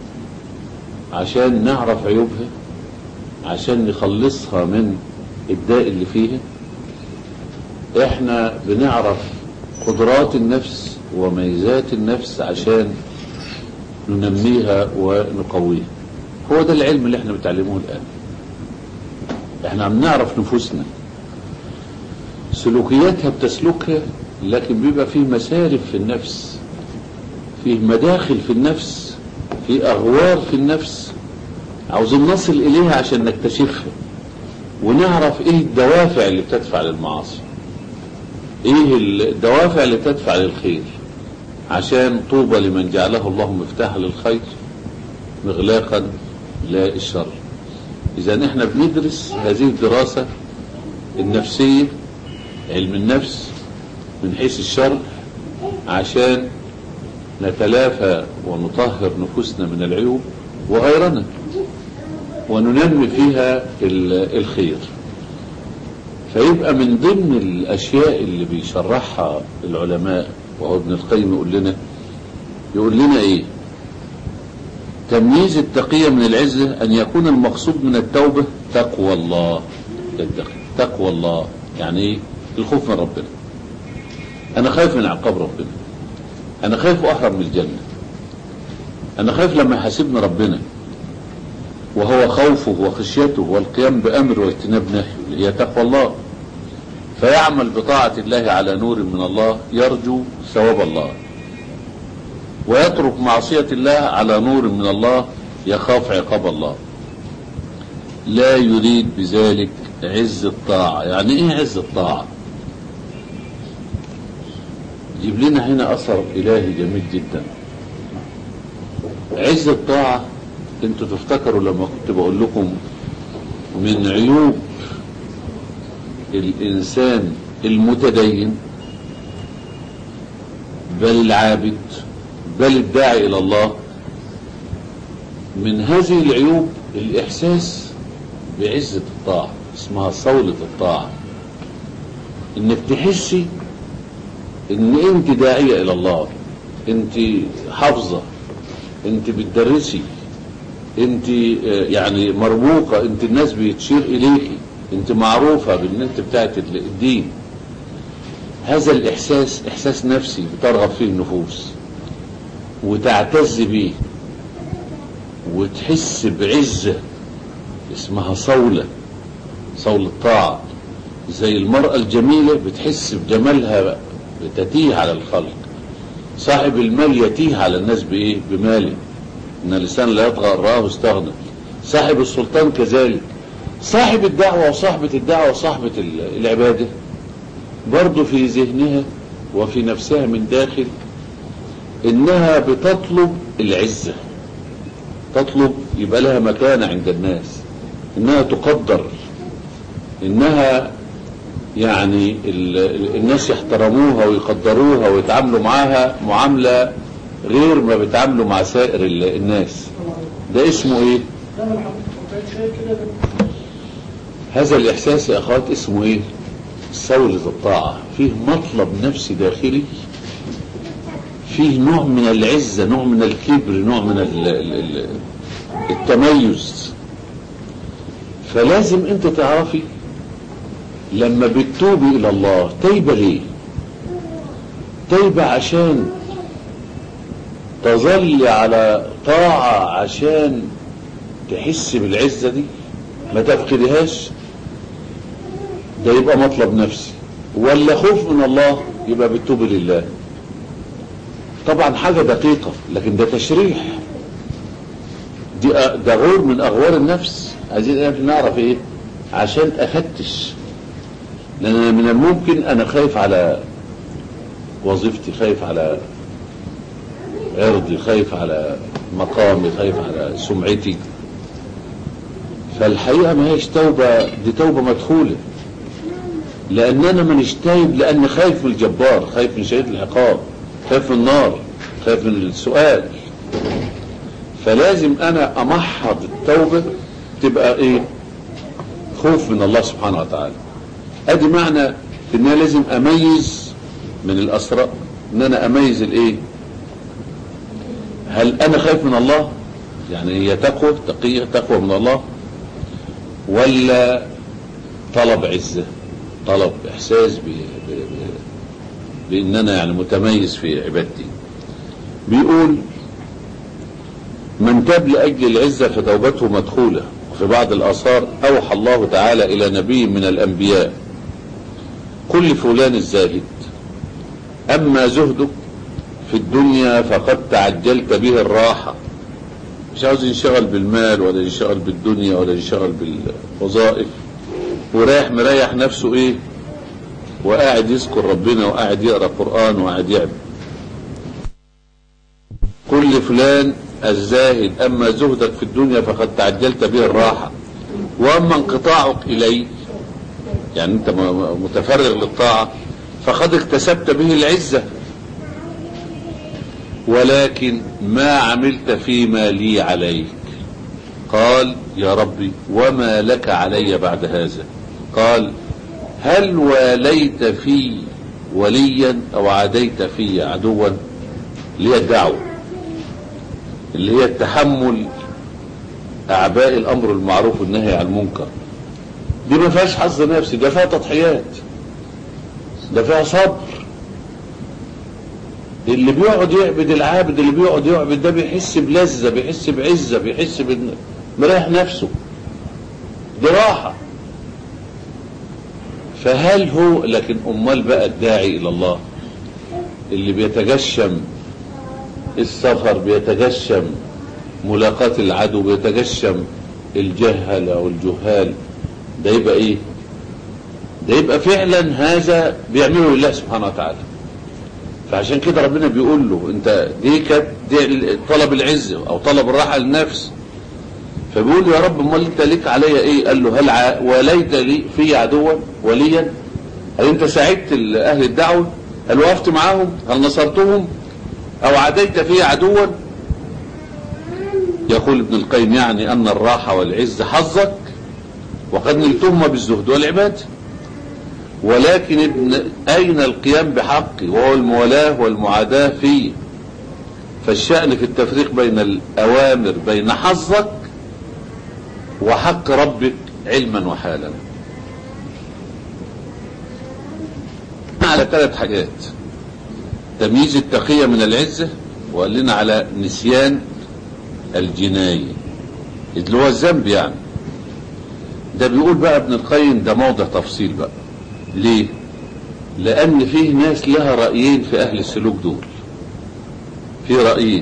A: عشان نعرف عيوبها عشان نخلصها من الداء اللي فيها احنا بنعرف قدرات النفس وميزات النفس عشان ننميها ونقويها هو ده العلم اللي احنا بنتعلمه الان احنا عم نعرف نفوسنا سلوكياتها بتسلكها لكن بيبقى فيه مسارف في النفس فيه مداخل في النفس في اغوار في النفس عاوزين نصل اليها عشان نكتشفها ونعرف ايه الدوافع اللي بتدفع للمعاصي ايه الدوافع اللي تدفع للخير عشان طوبى لمن جعله الله مفتاحا للخير مغلاقا للشر اذا احنا بندرس هذه الدراسة النفسية علم النفس من حيث الشر عشان نتلافى ونطهر نفوسنا من العيوب وغيرنا وننمي فيها ال- الخير فيبقى من ضمن الأشياء اللي بيشرحها العلماء وهو ابن القيم يقول لنا يقول لنا إيه تمييز التقية من العزة أن يكون المقصود من التوبة تقوى الله التقي تقوى الله يعني إيه الخوف من ربنا أنا خايف من عقاب ربنا أنا خايف أحرم من الجنة أنا خايف لما يحاسبني ربنا وهو خوفه وخشيته والقيام بأمر واجتناب نهيه اللي هي تقوى الله فيعمل بطاعة الله على نور من الله يرجو ثواب الله ويترك معصية الله على نور من الله يخاف عقاب الله لا يريد بذلك عز الطاعة يعني ايه عز الطاعة جيب لنا هنا أثر إلهي جميل جدا عز الطاعة انتوا تفتكروا لما كنت بقول لكم من عيوب الإنسان المتدين بل العابد بل الداعي إلى الله من هذه العيوب الإحساس بعزة الطاعة اسمها صولة الطاعة انك تحسي ان انت داعية الى الله انت حافظة انت بتدرسي انت آه، يعني مرموقة انت الناس بيتشير اليكي انت معروفة بان انت بتاعت الدين هذا الاحساس احساس نفسي بترغب فيه النفوس وتعتز بيه وتحس بعزة اسمها صولة صول الطاعة زي المرأة الجميلة بتحس بجمالها بتتيه على الخلق صاحب المال يتيه على الناس بإيه بماله إن الإنسان لا يطغى أن رآه استغنى صاحب السلطان كذلك صاحب الدعوة وصاحبة الدعوة وصاحبة ال- العبادة برضو في ذهنها وفي نفسها من داخل إنها بتطلب العزة تطلب يبقى لها مكانة عند الناس إنها تقدر إنها يعني ال- ال- الناس يحترموها ويقدروها ويتعاملوا معاها معاملة غير ما بيتعاملوا مع سائر ال- الناس ده اسمه ايه هذا الاحساس يا اخوات اسمه ايه صولة الطاعة فيه مطلب نفسي داخلي فيه نوع من العزة نوع من الكبر نوع من ال- ال- ال- التميز فلازم انت تعرفي لما بتتوبي الى الله تايبه ليه تايبه عشان تظل على طاعة عشان تحس بالعزة دي ما تفقدهاش ده يبقى مطلب نفسي ولا خوف من الله يبقى بتوب لله طبعا حاجة دقيقة لكن ده تشريح دي ده غور من اغوار النفس عايزين نعرف ايه عشان افتش لان من الممكن انا خايف على وظيفتي خايف على عرضي خايف على مقامي خايف على سمعتي فالحقيقة ما هيش توبة دي توبة مدخولة لأن أنا مانيش تايب لأني خايف من الجبار خايف من شديد العقاب خايف من النار خايف من السؤال فلازم أنا أمحض التوبة تبقى إيه خوف من الله سبحانه وتعالى أدي معنى إن أنا لازم أميز من الأسرار إن أنا أميز الإيه هل أنا خايف من الله يعني هي تقوى تقية تقوى من الله ولا طلب عزة طلب إحساس ب... ب... ب... بأن أنا يعني متميز في عبادتي بيقول من تاب لأجل العزة فتوبته مدخولة وفي بعض الآثار أوحى الله تعالى إلى نبي من الأنبياء كل فلان الزاهد أما زهدك في الدنيا فقد تعجلت به الراحة مش عاوز ينشغل بالمال ولا ينشغل بالدنيا ولا ينشغل بالوظائف ورايح مريح نفسه ايه وقاعد يذكر ربنا وقاعد يقرا قران وقاعد يعبد كل فلان الزاهد اما زهدك في الدنيا فقد تعجلت به الراحه واما انقطاعك اليه يعني انت متفرغ للطاعه فقد اكتسبت به العزه ولكن ما عملت فيما لي عليك قال يا ربي وما لك علي بعد هذا قال هل واليت في وليا او عاديت في عدوا اللي هي الدعوة اللي هي التحمل اعباء الامر المعروف والنهي عن المنكر دي ما فيهاش حظ نفسي ده فيها تضحيات ده فيها صبر اللي بيقعد يعبد العابد اللي بيقعد يعبد ده بيحس بلذة بيحس بعزة بيحس بان مريح نفسه دي راحة فهل هو لكن امال بقى الداعي الى الله اللي بيتجشم السفر بيتجشم ملاقاة العدو بيتجشم الجهل او الجهال ده يبقى ايه ده يبقى فعلا هذا بيعمله لله سبحانه وتعالى فعشان كده ربنا بيقول له انت دي كانت دي طلب العزة او طلب الراحة للنفس فبيقول له يا رب امال انت ليك عليا ايه قال له هل ع... وليت لي في عدوا وليا هل انت ساعدت اهل الدعوة هل وقفت معاهم هل نصرتهم او عاديت في عدوا يقول ابن القيم يعني ان الراحة والعز حظك وقد نلتهما بالزهد والعباد ولكن ابن أين القيام بحقي وهو المولاة والمعاداة فيه فالشأن في التفريق بين الأوامر بين حظك وحق ربك علما وحالا على ثلاث حاجات تمييز التقية من العزة وقال لنا على نسيان الجناية اللي هو الذنب يعني ده بيقول بقى ابن القيم ده موضع تفصيل بقى ليه لان فيه ناس لها رأيين في اهل السلوك دول في رأيين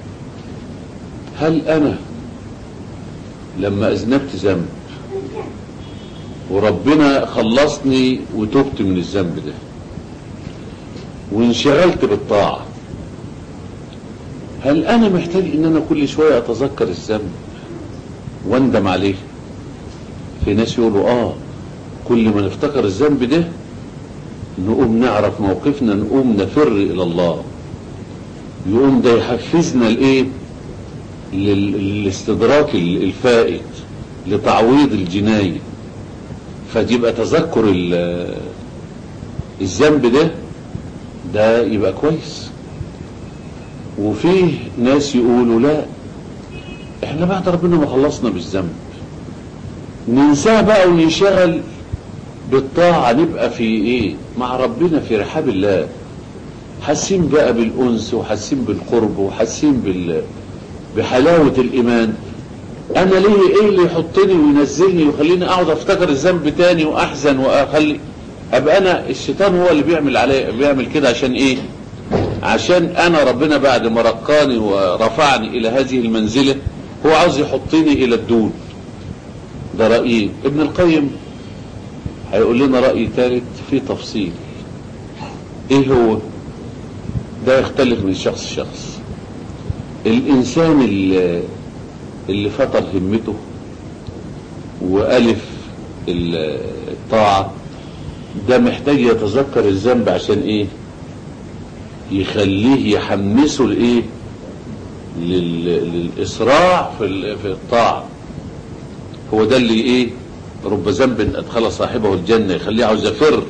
A: هل انا لما اذنبت ذنب وربنا خلصني وتبت من الذنب ده وانشغلت بالطاعة هل انا محتاج ان انا كل شوية اتذكر الذنب واندم عليه في ناس يقولوا اه كل ما نفتكر الذنب ده نقوم نعرف موقفنا نقوم نفر الى الله يقوم ده يحفزنا لايه للاستدراك الفائت لتعويض الجناية فتبقى تذكر الذنب ده ده يبقى كويس وفيه ناس يقولوا لا احنا بعد ربنا ما خلصنا بالذنب ننساه بقى وننشغل بالطاعة نبقى في ايه مع ربنا في رحاب الله حاسين بقى بالأنس وحاسين بالقرب وحاسين بال... بحلاوة الإيمان أنا ليه إيه اللي يحطني وينزلني ويخليني أقعد أفتكر الذنب تاني وأحزن وأخلي ابقى انا الشيطان هو اللي بيعمل علي بيعمل كده عشان ايه عشان انا ربنا بعد ما رقاني ورفعني الى هذه المنزلة هو عاوز يحطني الى الدون ده رأيي ابن القيم هيقول لنا رأي ثالث في تفصيل ايه هو ده يختلف من شخص لشخص الانسان اللي, اللي فطر همته والف الطاعة ده محتاج يتذكر الذنب عشان ايه يخليه يحمسه لايه لل- للاسراع في ال- في الطاعه هو ده اللي ايه رب ذنب ادخل صاحبه الجنه يخليه عاوز يفر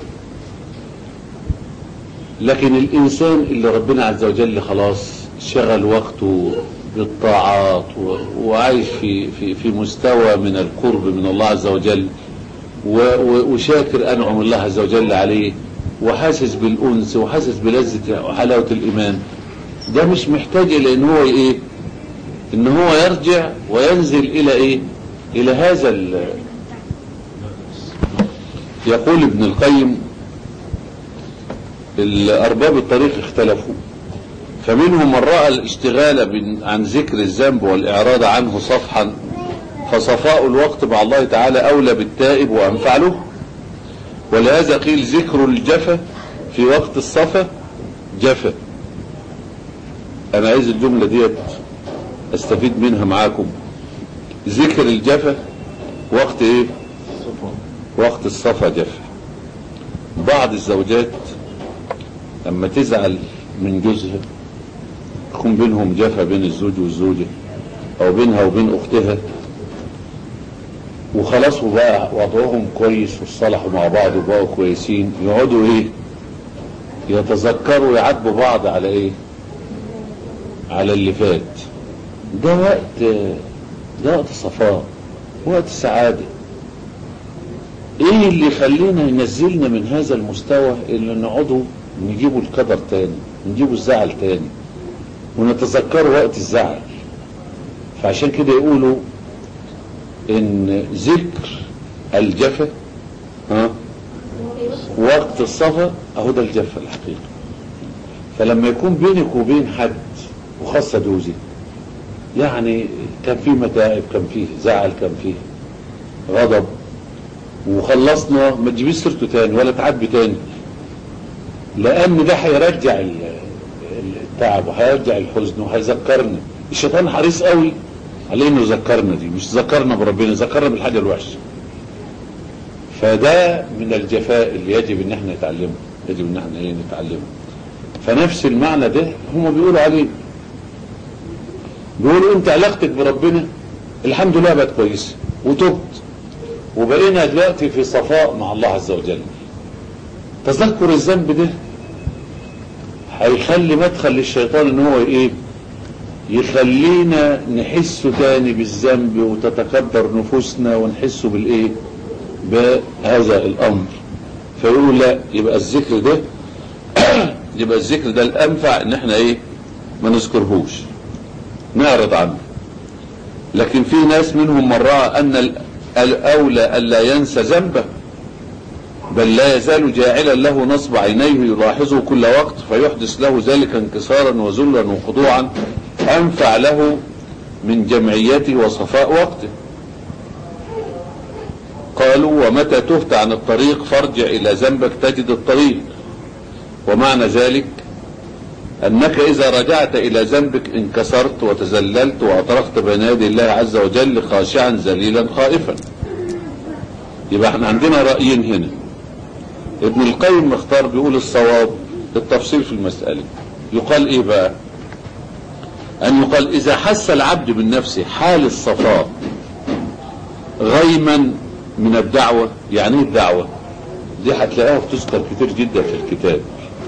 A: لكن الانسان اللي ربنا عز وجل خلاص شغل وقته بالطاعات و- وعايش في في في مستوى من القرب من الله عز وجل و- و- وشاكر انعم الله عز وجل عليه وحاسس بالانس وحاسس بلذه وحلاوه الايمان ده مش محتاج الى ان هو ايه ان هو يرجع وينزل الى ايه الى هذا ال- يقول ابن القيم الارباب الطريق اختلفوا فمنهم من راى الاشتغال بن- عن ذكر الذنب والاعراض عنه صفحا فصفاء الوقت مع الله تعالى اولى بالتائب وانفع له ولهذا قيل ذكر الجفا في وقت الصفا جفا انا عايز الجملة ديت استفيد منها معاكم ذكر الجفا وقت ايه وقت الصفا جفا بعض الزوجات لما تزعل من جوزها يكون بينهم جفا بين الزوج والزوجة او بينها وبين اختها وخلاص وبقى وضعهم كويس واصطلحوا مع بعض وبقوا كويسين يقعدوا ايه يتذكروا يعاتبوا بعض على ايه على اللي فات ده وقت ده وقت صفاء وقت سعادة ايه اللي يخلينا ينزلنا من هذا المستوى اللي نقعدوا نجيبوا القدر تاني نجيبوا الزعل تاني ونتذكروا وقت الزعل فعشان كده يقولوا ان ذكر الجفا ها وقت الصفا اهو ده الجفا الحقيقي فلما يكون بينك وبين حد وخاصة جوزي يعني كان فيه متاعب كان فيه زعل كان فيه غضب وخلصنا ما تجيبيش سيرته تاني ولا تعبي تاني لان ده هيرجع ال- التعب وهيرجع الحزن وهيذكرنا الشيطان حريص قوي عليه انه يذكرنا دي مش ذكرنا بربنا ذكرنا بالحاجه الوحشه فده من الجفاء اللي يجب ان احنا نتعلمه يجب ان احنا ايه نتعلمه فنفس المعنى ده هم بيقولوا عليه بيقولوا انت علاقتك بربنا الحمد لله بقت كويسه وتبت وبقينا دلوقتي في صفاء مع الله عز وجل تذكر الذنب ده هيخلي مدخل للشيطان ان هو ايه يخلينا نحسه تاني بالذنب وتتكبر نفوسنا ونحسه بالايه بهذا الامر فيقول لا يبقى الذكر ده يبقى الذكر ده الانفع ان احنا ايه ما نذكرهوش نعرض عنه لكن في ناس منهم من راى ان ال- الاولى الا ينسى ذنبه بل لا يزال جاعلا له نصب عينيه يلاحظه كل وقت فيحدث له ذلك انكسارا وذلا وخضوعا انفع له من جمعيته وصفاء وقته قالوا ومتى تهت عن الطريق فارجع الى ذنبك تجد الطريق ومعنى ذلك انك اذا رجعت الى ذنبك انكسرت وتذللت واطرقت بين يدي الله عز وجل خاشعا ذليلا خائفا يبقى احنا عندنا رايين هنا ابن القيم مختار بيقول الصواب التفصيل في المسألة يقال ايه بقى ان يقال اذا حس العبد بالنفس حال الصفاء غيما من الدعوة يعني ايه الدعوة دي هتلاقيها بتذكر كتير جدا في الكتاب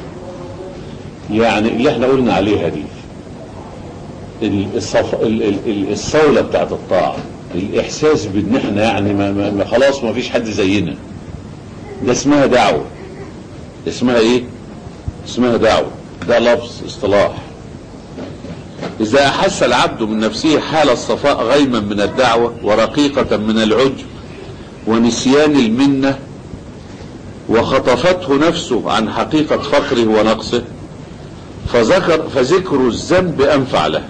A: يعني اللي احنا قلنا عليها دي الصف... ال- ال- ال- الصولة بتاعت الطاعة الاحساس بان احنا يعني ما ما ما خلاص ما فيش حد زينا ده اسمها دعوة اسمها ايه اسمها دعوة ده لفظ اصطلاح اذا احس العبد من نفسه حال الصفاء غيما من الدعوة ورقيقة من العجب ونسيان المنة وخطفته نفسه عن حقيقة فقره ونقصه فذكر فذكر الذنب أنفع له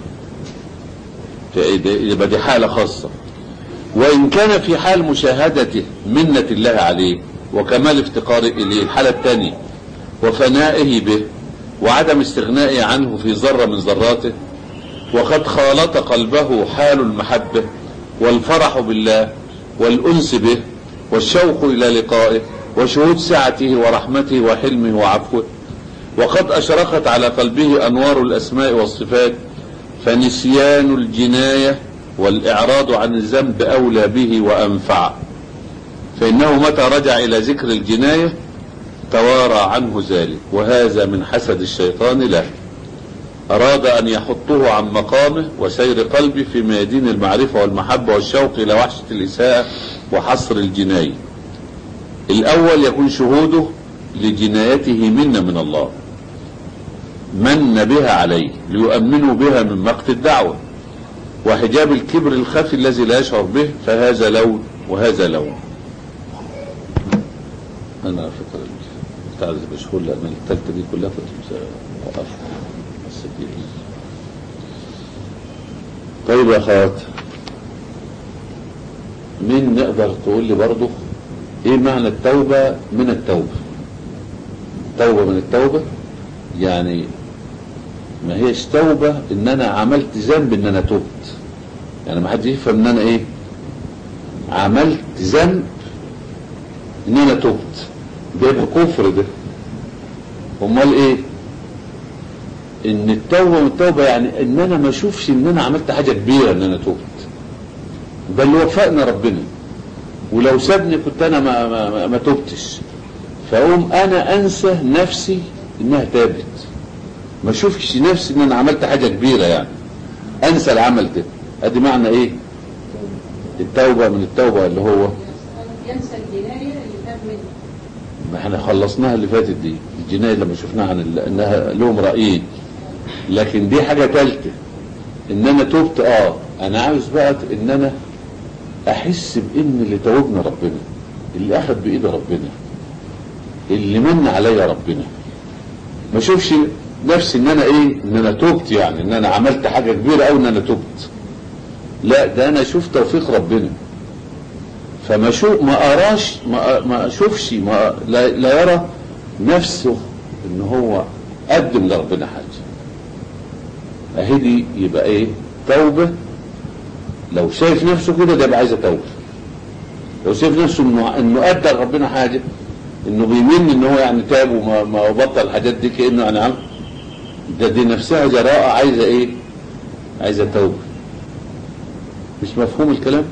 A: يبقى دي حالة خاصة وإن كان في حال مشاهدته منة الله عليه وكمال افتقاره إليه الحالة الثانية وفنائه به وعدم استغنائه عنه في ذرة من ذراته وقد خالط قلبه حال المحبة والفرح بالله والأنس به والشوق إلى لقائه وشهود سعته ورحمته وحلمه وعفوه وقد أشرقت على قلبه أنوار الأسماء والصفات فنسيان الجناية والإعراض عن الذنب أولى به وأنفع فإنه متى رجع إلى ذكر الجناية توارى عنه ذلك وهذا من حسد الشيطان له أراد أن يحطه عن مقامه وسير قلبه في ميادين المعرفة والمحبة والشوق إلى وحشة الإساءة وحصر الجناية الأول يكون شهوده لجنايته منا من الله من بها عليه ليؤمنوا بها من مقت الدعوة وحجاب الكبر الخفي الذي لا يشعر به فهذا لون وهذا لون أنا على فكرة بتاع مشغول لأن التالتة دي كلها كنت وقفت طيب يا أخوات مين نقدر تقول لي برضه ايه معنى التوبة من التوبة توبة من التوبة يعني ما هيش توبة ان انا عملت ذنب ان انا تبت يعني ما حد يفهم ان انا ايه عملت ذنب ان انا تبت ده يبقى كفر ده امال ايه ان التوبة من التوبة يعني ان انا ما اشوفش ان انا عملت حاجة كبيرة ان انا تبت ده اللي وفقنا ربنا ولو سابني كنت انا ما, ما, ما, ما تبتش فاقوم انا انسى نفسي انها تابت ما اشوفش نفسي ان انا عملت حاجة كبيرة يعني انسى العمل ده ادي معنى ايه التوبة من التوبة اللي هو
B: ينسى الجناية اللي تاب منه
A: ما احنا خلصناها اللي فاتت دي الجناية لما شفناها عن ال- انها لهم رأيين لكن دي حاجة ثالثة ان انا تبت اه انا عاوز بقى ان انا احس بان اللي توبنا ربنا اللي اخذ بايد ربنا اللي من عليا ربنا ما اشوفش نفسي ان انا ايه ان انا تبت يعني ان انا عملت حاجة كبيرة او ان انا تبت لا ده انا اشوف توفيق ربنا فما شو ما اراش ما ما اشوفش ما لا, لا يرى نفسه ان هو قدم لربنا حاجه اهي دي يبقى ايه توبه لو شايف نفسه كده ده يبقى عايزه توبه لو شايف نفسه انه انه ادى لربنا حاجه انه بيمن ان هو يعني تاب وما ما بطل الحاجات دي كانه يعني عم ده دي نفسها جراءه عايزه ايه عايزه توبه مش مفهوم الكلام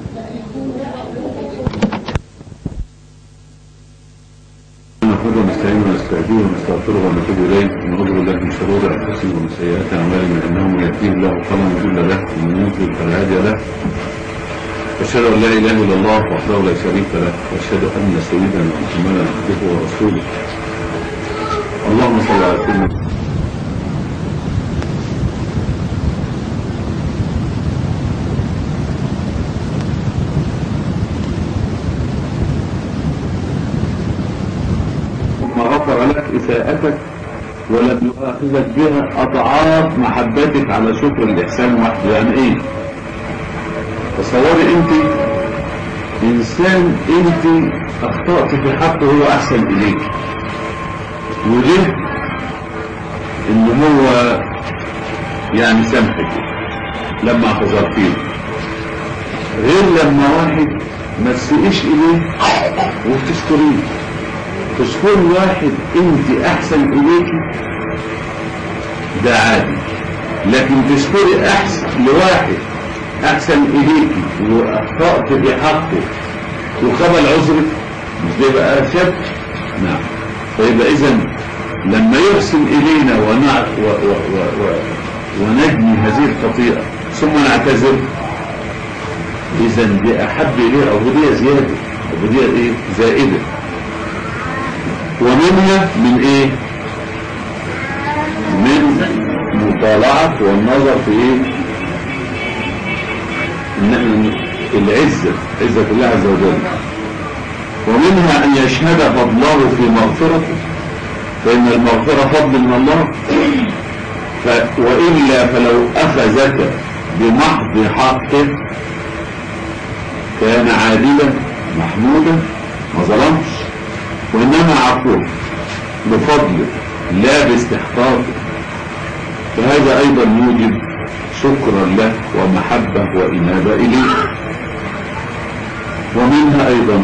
A: نحمده ونستعينه ونستهديه ونستغفره ونتوب اليه ونعوذ بالله من شرور انفسنا ومن سيئات اعمالنا انه من يهديه الله فلا مضل له ومن يضلل فلا هادي له واشهد ان لا اله الا الله وحده لا شريك له واشهد ان سيدنا محمدا عبده ورسوله اللهم صل على سيدنا ما غفر لك إساءتك ولم يؤاخذك بها أضعاف محبتك على شكر الإحسان وحده يعني إيه؟ تصوري أنت إنسان أنت أخطأت في حقه هو أحسن إليك وجه إن هو يعني سامحك لما اعتذرتيه غير لما واحد ما تسيئش إليه وتشكريه تشكر واحد انت احسن اليكي ده عادي لكن تشكري احسن لواحد احسن اليكي واخطأت في حقه وقبل عذرك مش ده بقى شك نعم فيبقى اذا لما يحسن الينا ونع... و... و... و... و... ونجني هذه الخطيئة ثم نعتذر اذا دي احب اليه عبودية زيادة عبودية ايه زائدة ومنها من ايه من مطالعة والنظر في ايه ان احنا العزة عزة الله عز وجل ومنها أن يشهد فضله في مغفرته فإن المغفرة فضل من الله ف... وإلا فلو أخذك بمحض حقه كان عادلا محمودا ما ظلمش وإنما عفوه بفضله لا باستحقاقه فهذا أيضا يوجب شكرا له ومحبة وإنابة إليه ومنها أيضا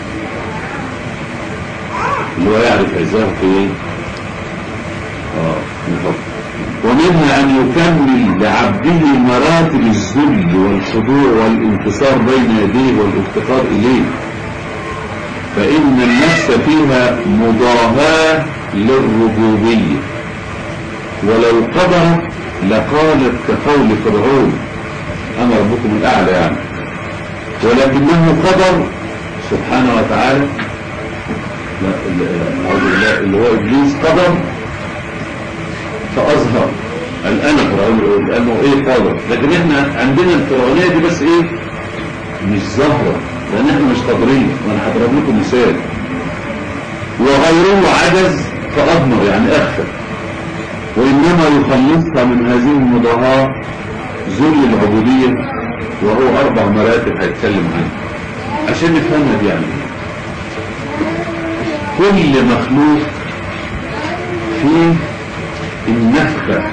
A: اللي هو يعرف عزاه في ايه اه بالضبط. ومنها ان يكمل لعبده مراتب الذل والخضوع والانتصار بين يديه والافتقار اليه فان النفس فيها مضاهاة للربوبية ولو قدرت لقالت كقول فرعون انا ربكم الاعلى يعني ولكنه قدر سبحانه وتعالى لا نعوذ بالله اللي هو ابليس قدر فاظهر قال انا فرعون لانه ايه قدر لكن احنا عندنا الفرعونيه دي بس ايه مش ظاهره لان احنا مش قادرين وانا هضرب لكم مثال وغيره عجز فاضمر يعني اخفى وانما يخلصها من هذه المضاهاه ذل العبوديه وهو اربع مراتب هيتكلم عنها عشان نفهمها دي يعني كل مخلوق فيه النفخة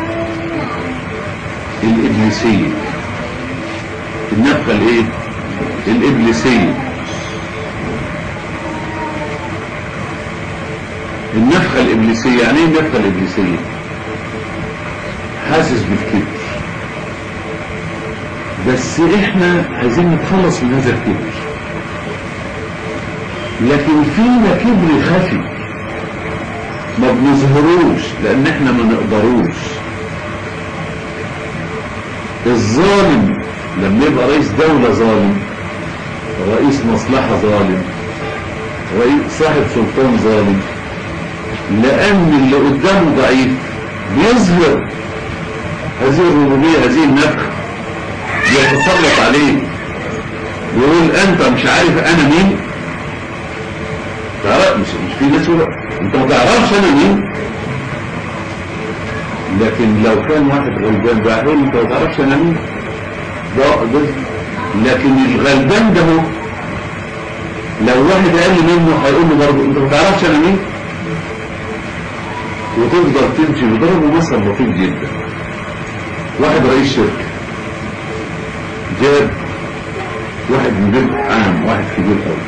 A: الإبليسية النفخة الايه الإبليسية النفخة الإبليسية يعني ايه النفخة الإبليسية حاسس بالكبر بس احنا عايزين نتخلص من هذا الكبر لكن فينا كبر خفي ما بنظهروش لان احنا ما نقدروش الظالم لما يبقى رئيس دولة ظالم رئيس مصلحة ظالم رئيس صاحب سلطان ظالم لان اللي قدامه ضعيف بيظهر هذه الربوبية هذه النفخ بيتسلط عليه يقول انت مش عارف انا مين تعرف مش مش في ناس يقول انت ما تعرفش انا مين لكن لو كان واحد غلبان بقى يقول انت ما تعرفش انا مين ده ده لكن الغلبان ده هو لو واحد اقل منه هيقول له برضه انت ما تعرفش انا مين وتفضل تمشي وضربه مثل لطيف جدا واحد رئيس شركه جاب واحد مدير عام واحد كبير قوي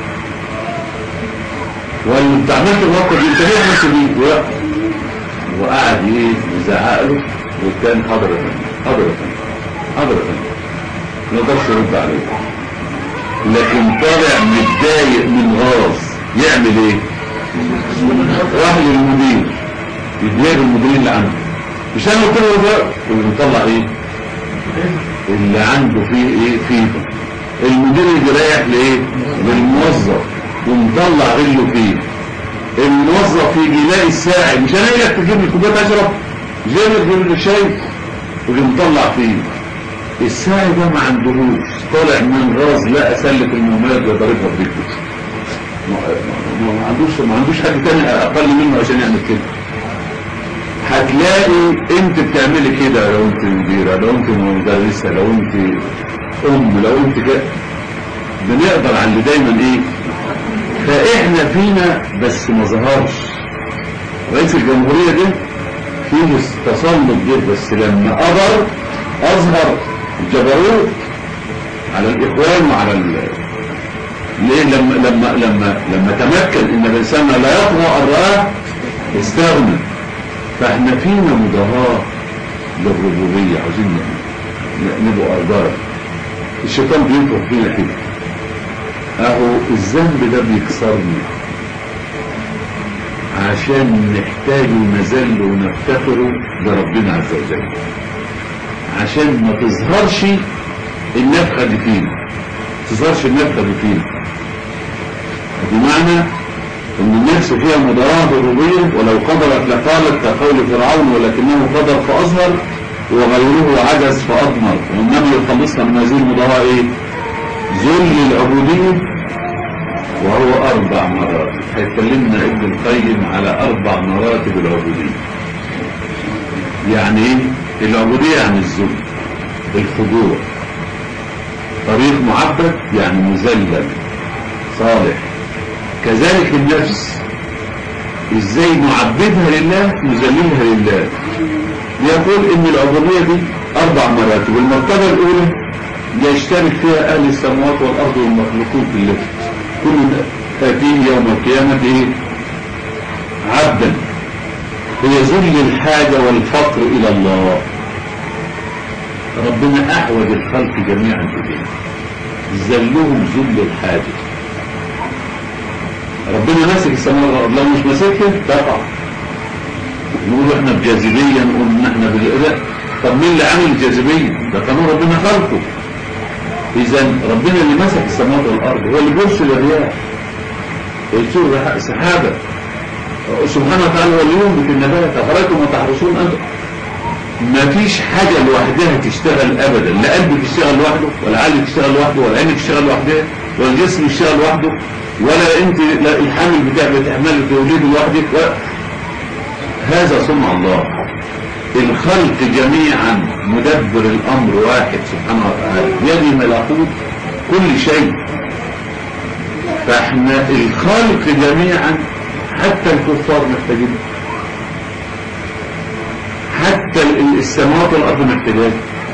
A: وانت عملت الموقف انت ليه عملت بيه و- وقعد ايه يزعق له والتاني حاضر يا فندم حاضر يا فندم حاضر يا فندم ما يقدرش يرد عليه لكن طالع متضايق من غاز يعمل ايه؟ راح للمدير يدير المدير اللي عنده مش انا قلت له ده ويطلع ايه؟ اللي عنده فيه ايه فيه المدير يجي رايح لايه للموظف ومطلع غله فيه الموظف يجي يلاقي الساعي مش انا لك تجيب لي كوبايه اشرب جاي لك تجيب لي شاي ويجي مطلع فيه الساعي ده ما عندهوش طالع من غاز لقى سله المومات وضربها برجله ما ما- ما عندوش ما عندوش حاجه تاني اقل منه عشان يعمل كده هتلاقي انت بتعملي كده لو انت مديرة لو انت مدرسة لو انت ام لو انت كده بنقدر على اللي دايما ايه فاحنا فينا بس ما ظهرش رئيس الجمهورية ده فيه تسلط جدا بس لما قدر اظهر الجبروت على الاخوان وعلى ال... ليه لما لما لما لما تمكن ان الانسان لا يطغى ان رآه استغنى فاحنا فينا مضاهاة للربوبية عاوزين ن- نبقوا أرجار الشيطان بينفخ فينا كده اهو الذنب ده بيكسرني عشان نحتاج ونذل ونفتخر بربنا عز وجل عشان ما تظهرش النفخة دي فينا ما تظهرش النفخة دي فينا بمعنى ان النفس فيها مضاهاة بالربوبية ولو قدرت لقالت كقول فرعون ولكنه قدر فأظهر وغيره عجز فأضمر وإنما يخلصنا من هذه المضاهاة إيه؟ ذل العبودية وهو أربع مراتب هيكلمنا ابن القيم على أربع مراتب العبودية يعني إيه؟ العبودية يعني الذل الخضوع طريق معبد يعني مذلل صالح كذلك النفس ازاي نعبدها لله نذللها لله يقول ان العبودية دي اربع مراتب المرتبة الاولى يشترك فيها اهل السماوات والارض والمخلوقون في الله كل تأتيه يوم القيامة ايه عبدا هي ذل الحاجة والفقر الى الله ربنا احوج الخلق جميعا اليه ذلهم ذل الحاجة ربنا ماسك السماء والارض لو مش ماسكها تقع نقول احنا بجاذبية نقول ان احنا بالإله طب مين اللي عامل الجاذبية ده قانون ربنا خلقه اذا ربنا اللي مسك السماوات والارض هو اللي بيرسل الرياح ويرسل سحابة سبحانه وتعالى هو اللي ينبت النبات افرايتم وتحرسون انتم ما فيش حاجة لوحدها تشتغل ابدا لا قلبك يشتغل لوحده ولا عقلك يشتغل لوحده ولا عينك يشتغل لوحدها ولا الجسم يشتغل لوحده ولا انت لا الحامل بتاعك بتحمله توليده لوحدك ولا هذا صنع الله الخلق جميعا مدبر الامر واحد سبحانه وتعالى بيده ملكوت كل شيء فاحنا الخلق جميعا حتى الكفار محتاجين حتى السماوات والارض محتاجين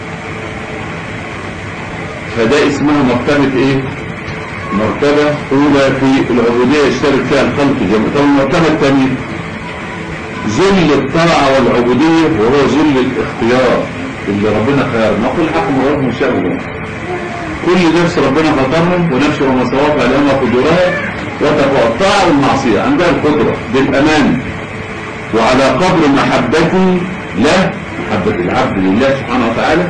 A: فده اسمها مرتبة ايه مرتبة اولى في العبودية يشترك فيها الخلق جميعا طب المرتبة الثانية ذل الطاعة والعبودية وهو ذل الاختيار اللي ربنا خيار نقول حكم ربهم شأنهم كل نفس ربنا خطرهم ونفس وما سواف عليهم قدرها وتقوى الطاعة والمعصية عندها القدرة بالأمان وعلى قدر محبتي له محبة العبد لله سبحانه وتعالى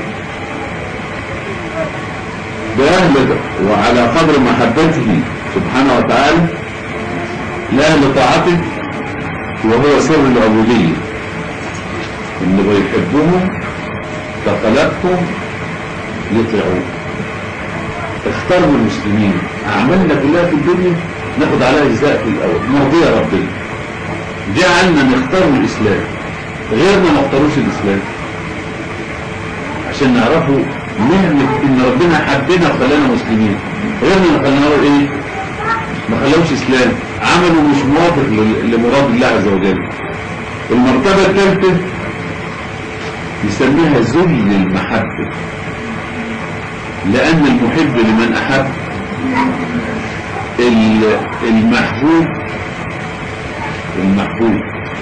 A: بأهل وعلى قدر محبته سبحانه وتعالى لأهل طاعته وهو سر العبودية اللي بيحبهم فخلقهم يطيعون اختاروا المسلمين أعمالنا كلها في الدنيا ناخد عليها جزاء في الأول مرضية ربنا جعلنا نختار الإسلام غيرنا ما اختاروش الإسلام عشان نعرفوا نعمة إن ربنا حبنا وخلانا مسلمين غيرنا ما خلناه إيه ما خلاوش إسلام عمله مش موافق لمراد الله عز وجل المرتبة الثالثة يسميها ذل المحبة لأن المحب لمن أحب المحبوب المحبوب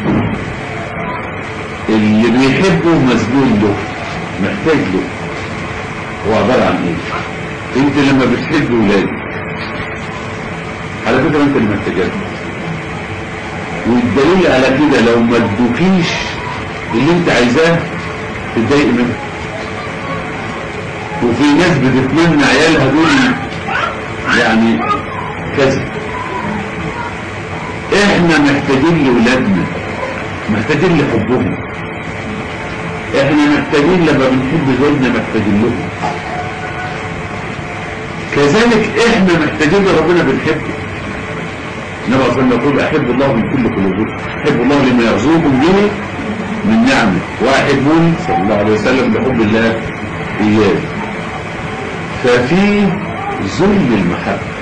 A: اللي بيحبه مسجون له محتاج له هو عبارة عن ايه انت لما بتحب ولادك على فكرة انت اللي محتاجها والدليل على كده لو ما ادوكيش اللي انت عايزاه تتضايق منه وفي ناس بتتمنى عيالها دول يعني كذا احنا محتاجين لولادنا محتاجين لحبهم احنا محتاجين لما بنحب زوجنا محتاجين لهم كذلك احنا محتاجين لربنا بنحبه النبي صلى الله عليه وسلم يقول احب الله من كل قلوبكم احب الله لما يرزقكم به من نعمه واحبوني صلى الله عليه وسلم بحب الله اياه ففي ذل المحبه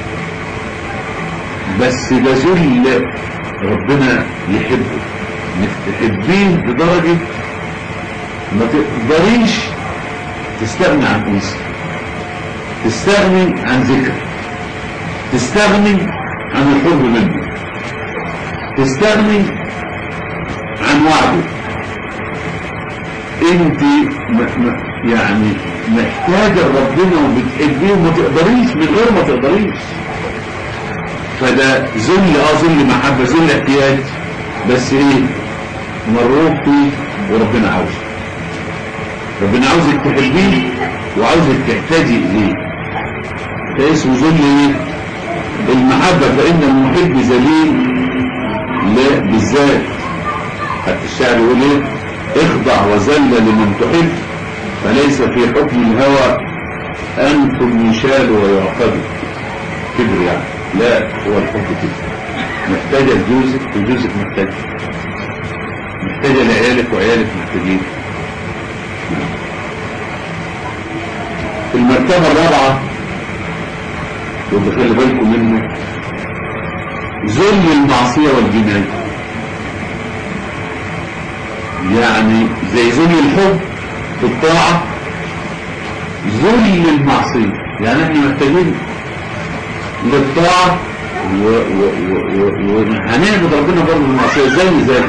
A: بس ده ذل ربنا يحبه انك تحبيه لدرجه ما تقدريش تستغني عن انسه تستغني عن ذكر تستغني عن الحب منه تستغني عن وعده انت م- م- يعني محتاجة ربنا وبتحبيه وما تقدريش من غير ما تقدريش فده ذل اه ذل محبة ذل احتياج بس ايه مرغوب فيه وربنا عاوزه ربنا عاوزك تحبيه وعاوزك تحتاجي اليه ده اسمه ذل ايه المحبة فإن المحب ذليل لا بالذات حتى الشعر يقول ايه اخضع وذل لمن تحب فليس في حكم الهوى أنتم يشال ويعقد كبر يعني لا هو الحب كده محتاجة لجوزك وجوزك محتاج محتاجة لعيالك وعيالك محتاجين المرتبة الرابعة واللي خلي بالكم منه ذل المعصية والجناية يعني زي ذل الحب في الطاعة ذل المعصية يعني احنا محتاجين للطاعة وهنعبد ربنا برضه بالمعصية زي زي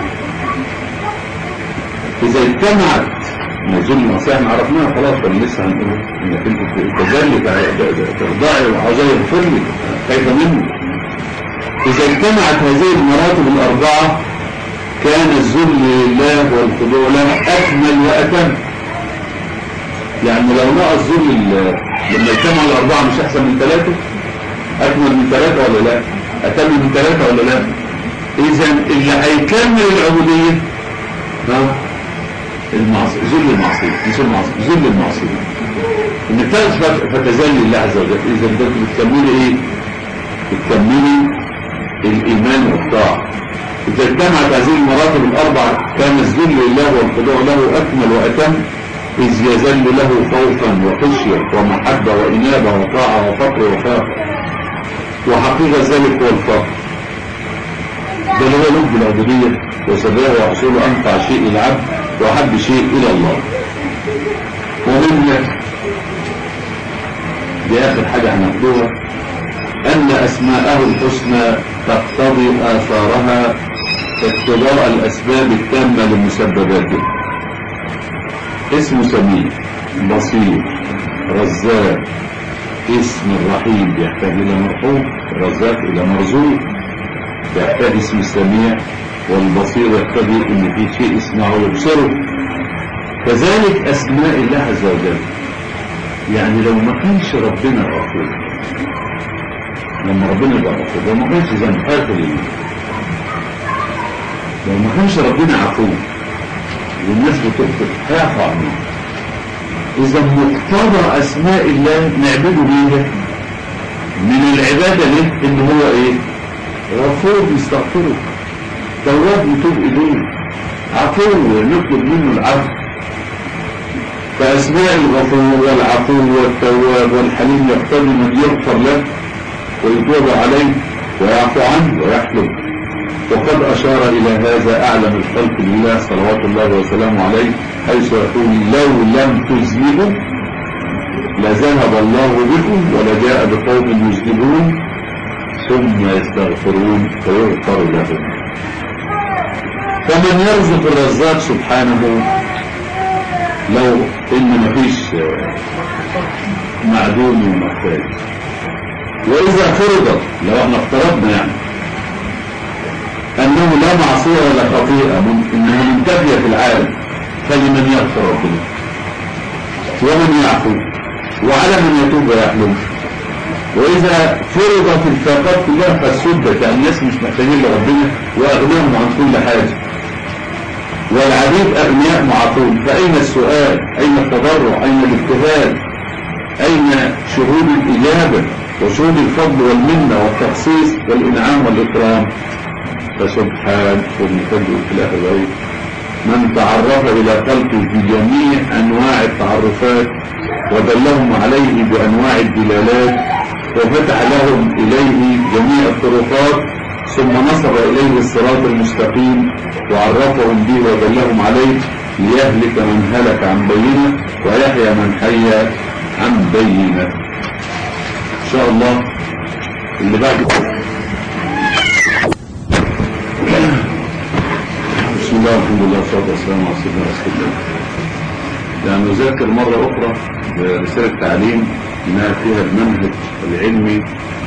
A: إذا اجتمعت نزول المعصية احنا عرفناها خلاص كان لسه هنقول انك انت تجلي تخضعي وعاوزاه يغفر لك خايفة منه إذا اجتمعت هذه المراتب الأربعة كان الذل لله والخضوع له أكمل وأتم يعني لو نقص ذل لما يجتمع الأربعة مش أحسن من ثلاثة أكمل من ثلاثة ولا لا أتم من ثلاثة ولا لا إذا اللي هيكمل العبودية ها المعصية ذل المعصية مش المعصية ذل المعصية إنك فتزلي الله عز وجل إذا أنت بتكملي إيه؟ بتكملي الإيمان والطاعة إذا اجتمعت هذه المراتب الأربع كان الذل لله والخضوع له أكمل وأتم إذ يذل له خوفا وخشية ومحبة وإنابة وطاعة وفقر وخاف وحقيقة ذلك هو الفقر ده اللي هو لب العبودية وسرها وحصوله أنفع شيء للعبد وأحب شيء إلى الله ومن دي آخر حاجة هناخدوها أن أسماءه الحسنى تقتضي آثارها اقتضاء الأسباب التامة لمسبباته اسم سميع بصير رزاق اسم الرحيم يحتاج إلى مرحوم الرزاق إلى مرزوق يحتاج اسم السميع والبصير يقتضي ان في شيء يسمعه ويبصره كذلك اسماء الله عز وجل يعني لو ما كانش ربنا غفور لما ربنا يبقى غفور لو ما كانش ذنب قاتل لو ما كانش ربنا عفو والناس بتغفر هيعفو عنه اذا مقتضى اسماء الله نعبده بيها من العباده له ان هو ايه غفور بيستغفره تواب يتوب إليه عفو نطلب منه العفو فأسماء الغفور والعفو والتواب والحليم يقتضي من يغفر له ويتوب عليه ويعفو عنه ويحلم وقد أشار إلى هذا أعلم الخلق لله صلوات الله وسلامه عليه حيث يقول لو لم تذنبوا لذهب الله بكم ولجاء بقوم يذنبون ثم يستغفرون فيغفر لهم فمن يرزق الرزاق سبحانه لو ان مفيش معدوم ومحتاج واذا فرضت لو احنا افترضنا يعني انه لا معصية ولا خطيئة انها منتفية في العالم فلمن يغفر ربنا ومن يعفو وعلى من يتوب ويحلم واذا فرضت الفاقات كلها فالسدة يعني الناس مش محتاجين لربنا واغناهم عن كل حاجة والعبيد أغنياء معطون فأين السؤال أين التضرع أين الاجتهاد أين شهود الإجابة وشهود الفضل والمنة والتخصيص والإنعام والإكرام فسبحان ابن فضل في الآخر من تعرف إلى خلقه بجميع أنواع التعرفات ودلهم عليه بأنواع الدلالات وفتح لهم إليه جميع الطرقات ثم نصب إليه الصراط المستقيم وعرفهم به ودلهم عليه ليهلك من هلك عن بينه ويحيى من حي عن بينه إن شاء الله اللي بعد بسم الله الحمد لله والصلاة والسلام على سيدنا رسول الله يعني نذاكر مرة أخرى رسالة تعليم إنها فيها المنهج العلمي